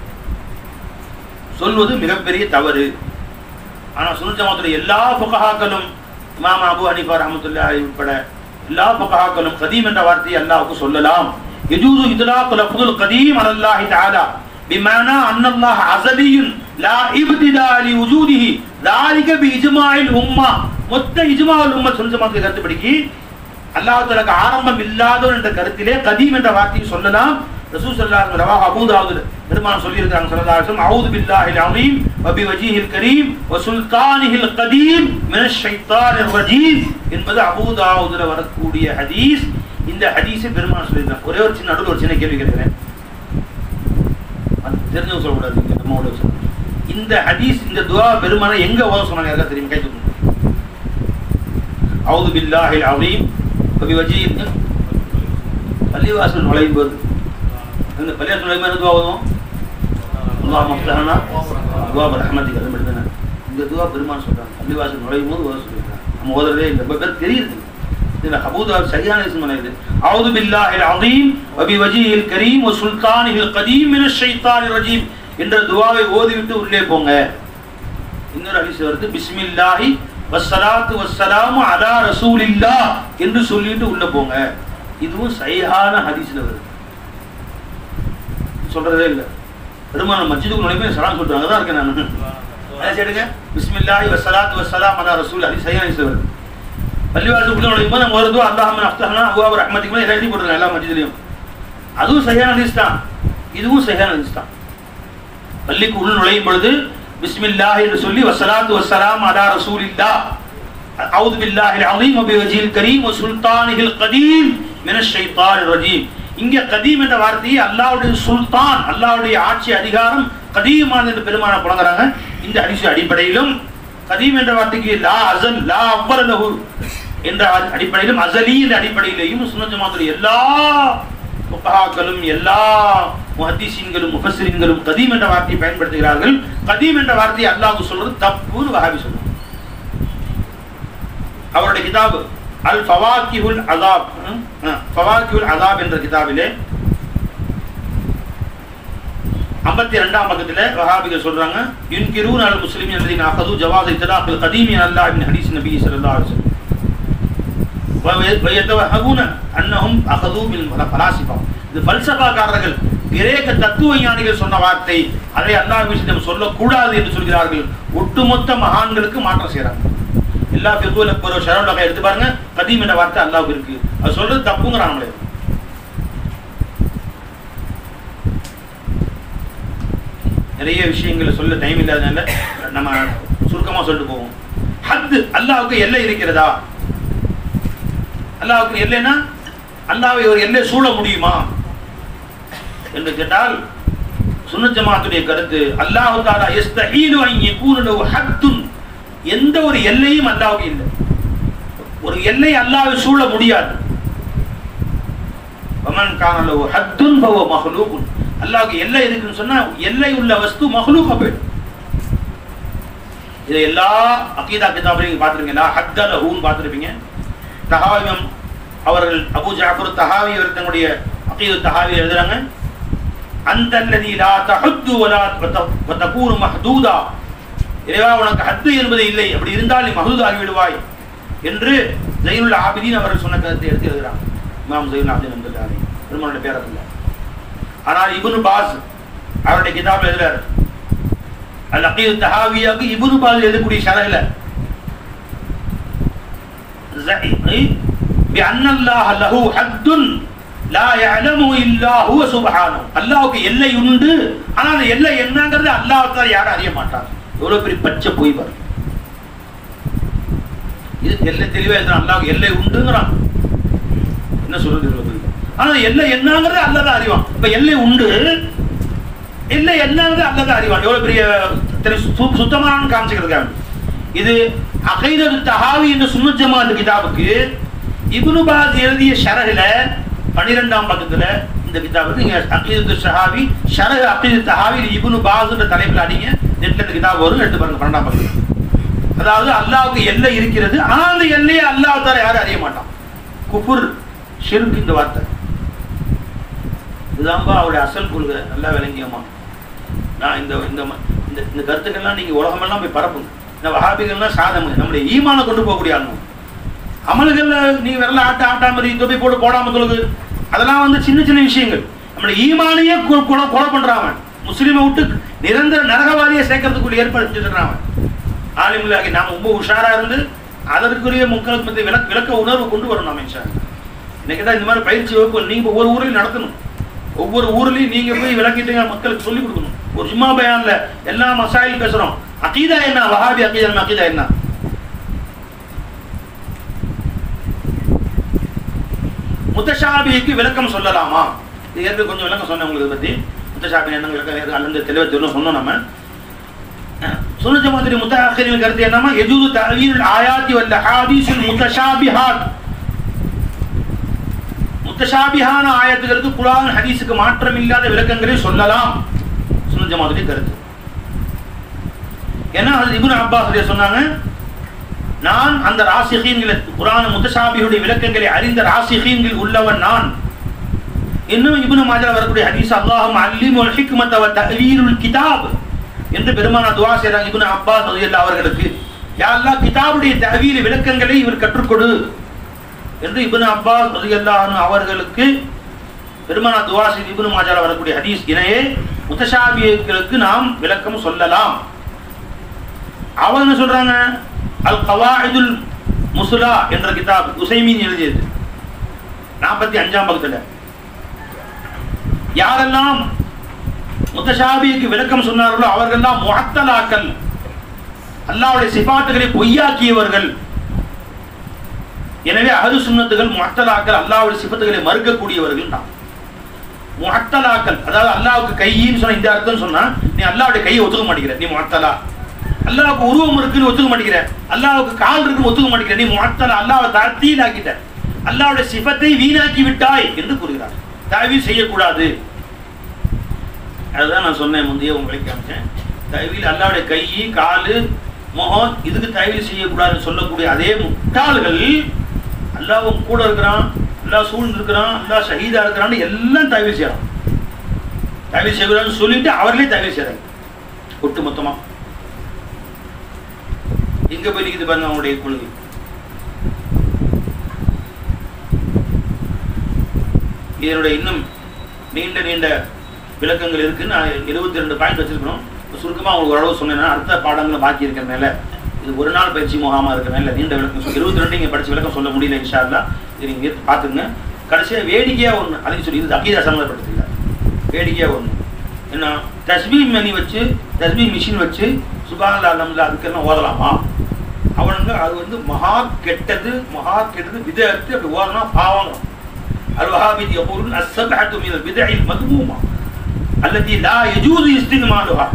Speaker 1: சொல்வது மிகப்பெரிய தவறு ஆனா சுனஜமாத்துடைய எல்லா புகஹாக்களும் இமாம் அபு ஹனீஃபா ரஹ்மத்துல்லாஹி உட்பட எல்லா புகஹாக்களும் கதீம் என்ற வார்த்தையை அல்லாஹ்வுக்கு சொல்லலாம் யஜூது இத்லாக் லஃபுல் கதீம் அலல்லாஹி தஆலா بمعنى أن الله عزلي لا ابتداء لوجوده ذلك بإجماع الأمة மொத்த இஜ்மாவுல் உம்மத் சுனஜமாத்துடைய கருத்துப்படிக்கு அல்லாஹ் தஆலாக்கு ஆரம்பம் இல்லாதவன் என்ற கருத்திலே கதீம் என்ற வார்த்தையை சொல்லலாம் ரசூல் ஸல்லல்லாஹு அலைஹி வஸல்லம் அபூதாவுது பெருமான் சொல்லி இருக்காங்க ஸல்லல்லாஹு அலைஹி வஸல்லம் அஊது பில்லாஹில் அலீம் வ பிவஜீஹில் கரீம் வ சுல்தானிஹில் கதீம் மினஷ் ஷைத்தானிர் ரஜீம் என்பது அபூதாவுதுல வரக்கூடிய ஹதீஸ் இந்த ஹதீஸை பெருமான் சொல்லியிருக்காங்க ஒரே ஒரு சின்ன நடுவில் ஒரு சின்ன கேள்வி கேட்கிறேன் அது தெரிஞ்சவங்க சொல்லக்கூடாது இங்க நம்ம ஊர்ல சொல்லணும். இந்த ஹதீஸ் இந்த துவா பெருமானை எங்க ஓத சொன்னாங்க யாருக்கா தெரியும் கை தூக்குங்க அவுது பில்லாஹில் அலீம் வ பிவஜீஹில் பள்ளிவாசல் நுழையும் போது இந்த பள்ளிவாசல் நுழையும் போது துவா ஓதுவோம் அல்லாஹ் மஃப்தஹனா துவா ரஹ்மத்திக் அது மட்டும் தானே இந்த துவா பெருமான் சொல்றாங்க பள்ளிவாசல் நுழையும் போது ஓத சொல்லியிருக்காங்க நம்ம ஓதுறதே இல்லை ரொம்ப பேர் தெரியுது இதுல அபூதா சரியான விஷயம் இது அவுது பில்லாஹில் அலீம் வ பிவஜீஹில் கரீம் வ சுல்தானிஹில் கதீம் மினஷ் ஷைத்தானிர் ரஜீம் என்ற துவாவை ஓதிவிட்டு உள்ளே போங்க இன்னொரு ஹதீஸ் வருது பிஸ்மில்லாஹி வஸ்ஸலாத்து வஸ்ஸலாமு அலா ரசூலில்லாஹ் என்று சொல்லிட்டு உள்ள போங்க இதுவும் சைஹான ஹதீஸ்ல வருது சொல்றதே இல்லை பெருமாள் மஸ்ஜிதுக்கு நுழைப்பேன் சலாம் சொல்லிட்டு அங்கே தான் இருக்கேன் நான் அதை கேளுங்க பிஸ்மில்லாஹி வஸ்ஸலாத்து வஸ்ஸலாம் அலா ரசூல் அது சரியான விஷயம் பள்ளிவாசலுக்குள்ள நுழையும் போது நம்ம வருதோ அல்லாஹ் அஃப்தஹனா அபுவாப் ரஹ்மத்துக்கு மேலே எழுதி போட்டுருங்க எல்லா மஸ்ஜிதுலையும் அதுவும் சரியான ஹதீஸ் தான் இதுவும் சரியான ஹதீஸ் தான் பள்ளிக்கு உள் நுழையும் பொழுது பிஸ்மில்லாஹ் என்று சொல்லி வஸ்ஸலாத்து வஸ்ஸலாம் அலா ரசூலில்லாஹ் அவுது பில்லாஹில் அலீம் வபிவஜில் கரீம் சுல்தானில் கதீம் மின ஷைத்தான் ரஜீம் இங்க கதீம் என்ற வார்த்தையை அல்லாஹ்வுடைய சுல்தான் அல்லாஹ்வுடைய ஆட்சி அதிகாரம் கதீமான் என்று பெருமான புலங்குறாங்க இந்த ஹதீஸ் அடிப்படையிலும் கதீம் என்ற வார்த்தைக்கு லா அசல் லா அவ்வர லஹு என்ற அடிப்படையிலும் அசலி என்ற அடிப்படையிலேயும் சுன்னத் ஜமாத்துடைய எல்லா ஃபுகஹாக்களும் எல்லா முஹத்திசீன்களும் முஃபஸ்ஸிரீன்களும் கதீம் என்ற வார்த்தையை பயன்படுத்துகிறார்கள் கதீம் என்ற வார்த்தையை அல்லாஹ் சொல்றது தப்புன்னு வஹாபி சொல்றாங்க அவருடைய கிதாப் அல் ஃபவாக்கிஹுல் அதாப் ஃபவாக்கிஹுல் அதாப் என்ற கிதாபிலே ஐம்பத்தி ரெண்டாம் பக்கத்துல வஹாபிகள் சொல்றாங்க யுன்கிரூன் அல் முஸ்லிமின் அல்லதீன அகது ஜவாஸ் இத்லாக் அல் கதீம் அல்லாஹ் இப்னு ஹதீஸ் நபி ஸல்லல்லாஹு அலைஹி வஸல்லம் ويتوهمون انهم اخذوا من الفلاسفه இது பல்சபாக்காரர்கள் கிரேக்க தத்துவ ஞானிகள் சொன்ன வார்த்தை அதை அல்லாஹ் விஷயம் சொல்லக்கூடாது என்று சொல்கிறார்கள் ஒட்டுமொத்த மகான்களுக்கு மாற்றம் செய்யறாங்க எல்லா பிற்குல ஒரு ஷரவுலக எடுத்து பாருங்க கதீம் என்ற வார்த்தை அல்லாவுக்கு இருக்கு அது சொல்றது தப்புங்கிறாங்களே நிறைய விஷயங்களை சொல்ல டைம் இல்லாதனால நம்ம சுருக்கமா சொல்லிட்டு போவோம் ஹத்து அல்லாவுக்கு எல்லை இருக்கிறதா அல்லாவுக்கு எல்லைன்னா அல்லாவை ஒரு எல்லை சூழ முடியுமா என்று கேட்டால் சுன்னத் ஜமாத்துடைய கருத்து அல்லாஹு தாலா யஸ்தஹீலு அன் யகூன லஹு ஹத்துன் எந்த ஒரு எல்லையும் அல்லாவுக்கு இல்லை ஒரு எல்லை அல்லாவை சூழ முடியாது வமன் கான லஹு ஹத்துன் ஃபஹுவ மஹ்லூகுன் அல்லாவுக்கு எல்லை இருக்குன்னு சொன்னா எல்லை உள்ள வஸ்து மஹ்லூக போயிடும் இது எல்லா அகீதா கிதாபிலையும் நீங்க பார்த்துருக்கீங்களா ஹத்த லஹூன்னு பார்த்துருப்பீங்க தஹாவியம் அவர்கள் அபு ஜாஃபர் தஹாவி அவர் தங்களுடைய அகீது தஹாவி எழுதுறாங்க அந்த அல்லதி லா தஹத்து வலா வதகூனு மஹ்தூதா இறைவா உனக்கு ஹத்து என்பது இல்லை அப்படி இருந்தால் நீ மஹதூத் ஆகிவிடுவாய் என்று ஜெயினுல் ஆபிதீன் அவர்கள் சொன்ன கருத்தை எடுத்து எழுதுறாங்க இமாம் ஜெயினுல் ஆபிதீன் என்பதாலே பெருமானுடைய பேரத்தில் ஆனால் இப்னு பாஸ் அவருடைய கிதாப் எழுதுறாரு அல் அகீது தஹாவியாக்கு இப்னு பாஸ் எழுதக்கூடிய ஷரஹ்ல بأن الله له حد لا يعلمه إلا هو سبحانه அல்லாஹ்வுக்கு எல்லை உண்டு ஆனா அந்த எல்லை என்னங்கிறது அல்லாஹ் தவிர யாரும் அறிய மாட்டார் எவ்வளவு பெரிய பச்சை போய் பாரு இது எல்லை தெளிவா எழுதுறான் அல்லாஹ்வுக்கு எல்லை உண்டுங்கிறான் என்ன சொல்றது இவ்வளவு பெரிய ஆனா எல்லை என்னங்கிறது அல்லாஹ் தான் அறிவான் இப்ப எல்லை உண்டு எல்லை என்னங்கிறது அல்லாஹ் தான் அறிவான் எவ்வளவு பெரிய தெரி- சு- சுத்தமான காமிச்சுக்கிறதுக்காக இது அகைதது தஹாவி என்ற சுன்னத் ஜமாத் கிதாபுக்கு இப்னு பாஸ் எழுதிய ஷரஹ்ல பன்னிரெண்டாம் பக்கத்துல இந்த கிதாபுக்கு நீங்க அகீதத்து ஷஹாவி ஷரஹ் அகீது தஹாவி இப்னு பாஸ் என்ற தலைப்பில் அடிங்க நெட்ல இந்த கிதாப் வரும் எடுத்து பாருங்க பன்னெண்டாம் பக்கத்துல அதாவது அல்லாஹ்வுக்கு எல்லை இருக்கிறது ஆனா அந்த எல்லையை அல்லாஹ் தவிர யாரும் அறிய மாட்டான் குஃபுர் ஷிர்க் இந்த வார்த்தை இதுதான்பா அவருடைய அசல் கொள்கை நல்லா விளங்கியம்மா நான் இந்த இந்த ம- இந்த இந்த கருத்துக்கள்லாம் நீங்க உலகமெல்லாம் போய் பரப்புங்க இந்த வஹாபிகள்லாம் சாதம் நம்முடைய ஈமான கொண்டு போகக்கூடிய ஆளுங்க அமல்கள்ல நீங்க விரல ஆட்ட ஆட்டாம தொப்பி போட்டு போடாம தொழுகு அதெல்லாம் வந்து சின்ன சின்ன விஷயங்கள் நம்முடைய ஈமானையே கொ- கொலை கொலை பண்றான் முஸ்லீமை விட்டு நிரந்தர நரகவாதியை சேர்க்கறதுக்குள்ள ஏற்பாடு செஞ்சுட்டு அவன் ஆலிமுல்லாகி நாம ரொம்ப உஷாரா இருந்து அதற்குரிய மக்களுக்கு மத்திய விளக்க விளக்க உணர்வு கொண்டு வரணும் நாம இன்ஷா அல்லாஹ். இன்னைக்கு தான் இந்த மாதிரி பயிற்சி வகுப்பு நீங்க ஒவ்வொரு ஊர்லயும் நடத்தணும் ஒவ்வொரு ஊர்லயும் நீங்க போய் விளக்கிட்டு மக்களுக்கு சொல்லி கொடுக்கணும் ஒரு சும்மா பயான்ல எல்லா மசாயில் பேசுறோம் அகீதா என்ன வஹாபி அகீதா என்ன அகீதா என்ன முத்தஷாபிக்கு விளக்கம் சொல்லலாமா இது ஏற்கனவே கொஞ்சம் விளக்கம் சொன்னேன் உங்களுக்கு இதை பத்தி முத்தஷாபி என்ன விளக்கம் ஏற்கனவே அல்லது தெளிவாக தெரியும் சொன்னோம் நம்ம சுனஜ மாதிரி முத்தஹரின் கருத்து என்னமா எஜூது தஅவீல் ஆயாத்தி வல் ஹாதீஸுல் முத்தஷாபிஹாத் முத்தஷாபிஹான ஆயத்துகளுக்கு குர்ஆன் ஹதீஸுக்கு மாற்றம் இல்லாத விளக்கங்களை சொல்லலாம் சுனஜ மாதிரி கருத்து ஏன்னா அது இப்னு அப்பாஸ் ரலியல்லாஹு சொன்னாங்க நான் அந்த ராசிகீன்களை குர்ஆன் முத்தஷாபிஹுடைய விளக்கங்களை அறிந்த ராசிகீன்கள் உள்ளவன் நான் இன்னும் இப்னு மாஜா வரக்கூடிய ஹதீஸ் அல்லாஹும் அல்லிமுல் ஹிக்மத வ தஅவீலுல் கிதாப் என்று பெருமானா துவா செய்றாங்க இப்னு அப்பாஸ் ரலியல்லாஹு அவர்களுக்கு யா அல்லாஹ் கிதாபுடைய தஅவீல் விளக்கங்களை இவர் கற்றுக்கொடு என்று இப்னு அப்பாஸ் ரலியல்லாஹு அன்ஹு அவர்களுக்கு பெருமானா துவாசி இப்னு மாஜால வரக்கூடிய ஹதீஸ் இணையே முத்தஷாபியர்களுக்கு நாம் விளக்கம் சொல்லலாம் அவங்க என்ன சொல்றாங்க அல் கவாயிதுல் முசுலா என்ற கிதாப் உசைமீன் எழுதியது நாற்பத்தி அஞ்சாம் பக்கத்துல யாரெல்லாம் முத்தஷாபிக்கு விளக்கம் சொன்னார்களோ அவர்கள்லாம் முஅத்தலாக்கள் அல்லாஹ்வுடைய சிபாத்துகளை பொய்யாக்கியவர்கள் எனவே அஹது சுன்னத்துகள் முஅத்தலாக்கள் அல்லாஹ்வுடைய சிபத்துகளை மறுக்கக்கூடியவர்கள் தான் முஅத்தலாக்கள் அதாவது அல்லாஹ்வுக்கு கையின்னு சொன்ன இந்த அர்த்தம் சொன்னா நீ அல்லாஹ்வுடைய கையை ஒத்துக்க மாட்டேங்கிற நீ முஅத்தலா அல்லாஹ்வுக்கு உருவம் இருக்குன்னு ஒத்துக்க மாட்டேங்கிற அல்லாஹ்வுக்கு கால் இருக்குன்னு ஒத்துக்க மாட்டேங்கிற நீ முஅத்தலா அல்லாஹ்வை தாத்தீல் ஆக்கிட்ட அல்லாஹ்வுடைய சிபத்தை வீணாக்கி விட்டாய் என்று கூறுகிறார் தாவீல் செய்யக்கூடாது அதுதான் நான் சொன்னேன் முந்தைய உங்களுக்கு காமிச்சேன் தயவில் அல்லாவுடைய கை காலு முகம் இதுக்கு தயவில் செய்யக்கூடாதுன்னு சொல்லக்கூடிய அதே முட்டாள்கள் அல்லாவும் கூட இருக்கிறான் அல்லாஹ் சூழ்ந்து இருக்கிறான் அல்லாஹ் ஷஹீதா இருக்கிறான்னு எல்லாம் தயவில் செய்யலாம் தயவில் செய்யக்கூடாதுன்னு சொல்லிட்டு அவர்களே தயவில் செய்யறாங்க ஒட்டு மொத்தமா எங்க போய் நிக்குது பாருங்க அவங்களுடைய கொள்கை இதனுடைய இன்னும் நீண்ட நீண்ட விளக்கங்கள் இருக்கு நான் இருபத்தி ரெண்டு பாயிண்ட் வச்சிருக்கணும் சுருக்கமாக உங்களுக்கு ஓரளவு சொன்னேன்னா அடுத்த பாடங்களும் பாக்கி இருக்கிறனால இது ஒரு நாள் பயிற்சி முகாமா இருக்கிறனால நீண்ட விளக்கம் இருபத்தி ரெண்டு இங்கே படிச்ச விளக்கம் சொல்ல முடியல இன்ஷா அல்லா இது நீங்க பார்த்துங்க கடைசியாக வேடிக்கையாக ஒன்று அதுக்கு சொல்லி இது அகீதா சம்மந்தப்பட்டதில்லை வேடிக்கையாக ஒன்று என்ன தஸ்பீ மணி வச்சு தஸ்பீ மிஷின் வச்சு சுபானல்லா அலம்ல அதுக்கெல்லாம் ஓதலாமா அவனுங்க அது வந்து மகா கெட்டது மகா கெட்டது விதத்து அப்படி ஓதனா பாவம் الوهابي يقولون السبعة من البدع المذمومة التي لا يجوز استعمالها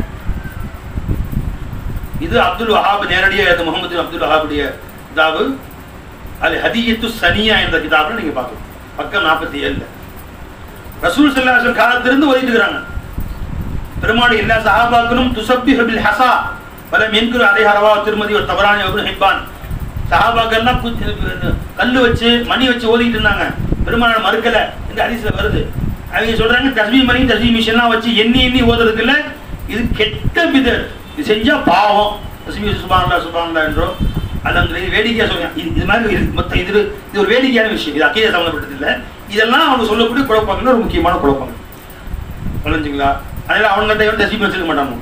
Speaker 1: இது அப்துல் வஹாப் நேரடியாக எழுத முகமது அப்துல் வஹாபுடைய கிதாபு அது ஹதியத்து சனியா என்ற கிதாபில் நீங்க பார்க்கலாம் பக்கம் நாற்பத்தி ஏழுல ரசூல் சல்லாஹன் காலத்திலிருந்து ஓதிட்டு இருக்கிறாங்க பெருமாள் எல்லா சஹாபாக்களும் துசப்பி ஹபில் ஹசா பல மென்குரு அலை ஹரவா திருமதி ஒரு தவறான அபுல் ஹிப்பான் சஹாபாக்கள்லாம் கல் வச்சு மணி வச்சு ஓதிட்டு இருந்தாங்க பெருமாள் மறுக்கல இந்த ஹதீஸ்ல வருது அவங்க சொல்றாங்க தஸ்மி மணி தஸ்மி மிஷின்லாம் வச்சு எண்ணி எண்ணி ஓதுறதுக்குல்ல இது கெட்ட பிதர் இது செஞ்சா பாவம் தஸ்மி சுபான்லா சுபான்லா என்றோ அல்லது இது வேடிக்கையா சொல்லுங்க இது இது மாதிரி இது மொத்தம் இது இது ஒரு வேடிக்கையான விஷயம் இது அக்கீதை சம்மந்தப்பட்டது இல்லை இதெல்லாம் அவங்க சொல்லக்கூடிய குழப்பங்கள் ஒரு முக்கியமான குழப்பங்கள் புரிஞ்சுங்களா அதனால அவங்கள்ட்ட வந்து தஸ்மி வச்சிருக்க மாட்டாங்க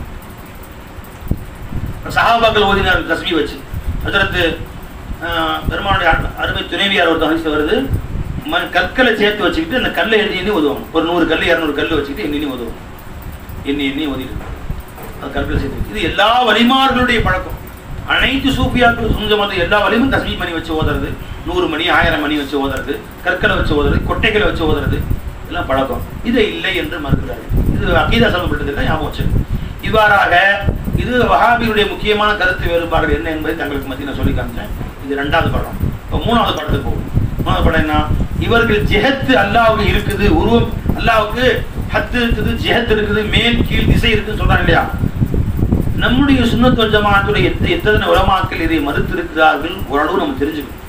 Speaker 1: சஹாபாக்கள் ஓதினார் தஸ்மி வச்சு அதற்கு பெருமானுடைய அருமை துணைவியார் ஒருத்தர் ஹரிசு வருது மண் கற்களை சேர்த்து வச்சுக்கிட்டு அந்த கல்லை எழுதி எண்ணி உதவும் ஒரு நூறு கல் இரநூறு கல் வச்சுக்கிட்டு எண்ணி எண்ணி உதவும் எண்ணி எண்ணி ஓதிட்டு அது கற்களை சேர்த்து இது எல்லா வலிமார்களுடைய பழக்கம் அனைத்து சூஃபியாக்கள் சுஞ்ச மத எல்லா வலியும் தஸ்மி மணி வச்சு ஓதுறது நூறு மணி ஆயிரம் மணி வச்சு ஓதுறது கற்களை வச்சு ஓதுறது கொட்டைகளை வச்சு ஓதுறது எல்லாம் பழக்கம் இதை இல்லை என்று மறுக்கிறாரு இது அகீதா சொல்லப்பட்டது இல்லை ஞாபகம் வச்சு இவ்வாறாக இது வஹாபியுடைய முக்கியமான கருத்து வேறுபாடு என்ன என்பதை தங்களுக்கு மத்திய நான் சொல்லி காமிச்சேன் இது ரெண்டாவது படம் இப்போ மூணாவது படத்துக்கு போகும் மூணாவது படம் என்ன இவர்கள் ஜெஹத்து அல்லாவுக்கு இருக்குது உருவம் அல்லாவுக்கு ஹத்து இருக்குது ஜெஹத் இருக்குது மேல் கீழ் திசை இருக்குன்னு சொல்றாங்க இல்லையா நம்முடைய சுண்ணத்துவ ஜமாத்துடைய எத்த எத்தனை உலமாக்கள் இதை மறுத்து இருக்கிறார்கள் ஓரளவு நம்ம தெரிஞ்சுக்கணும்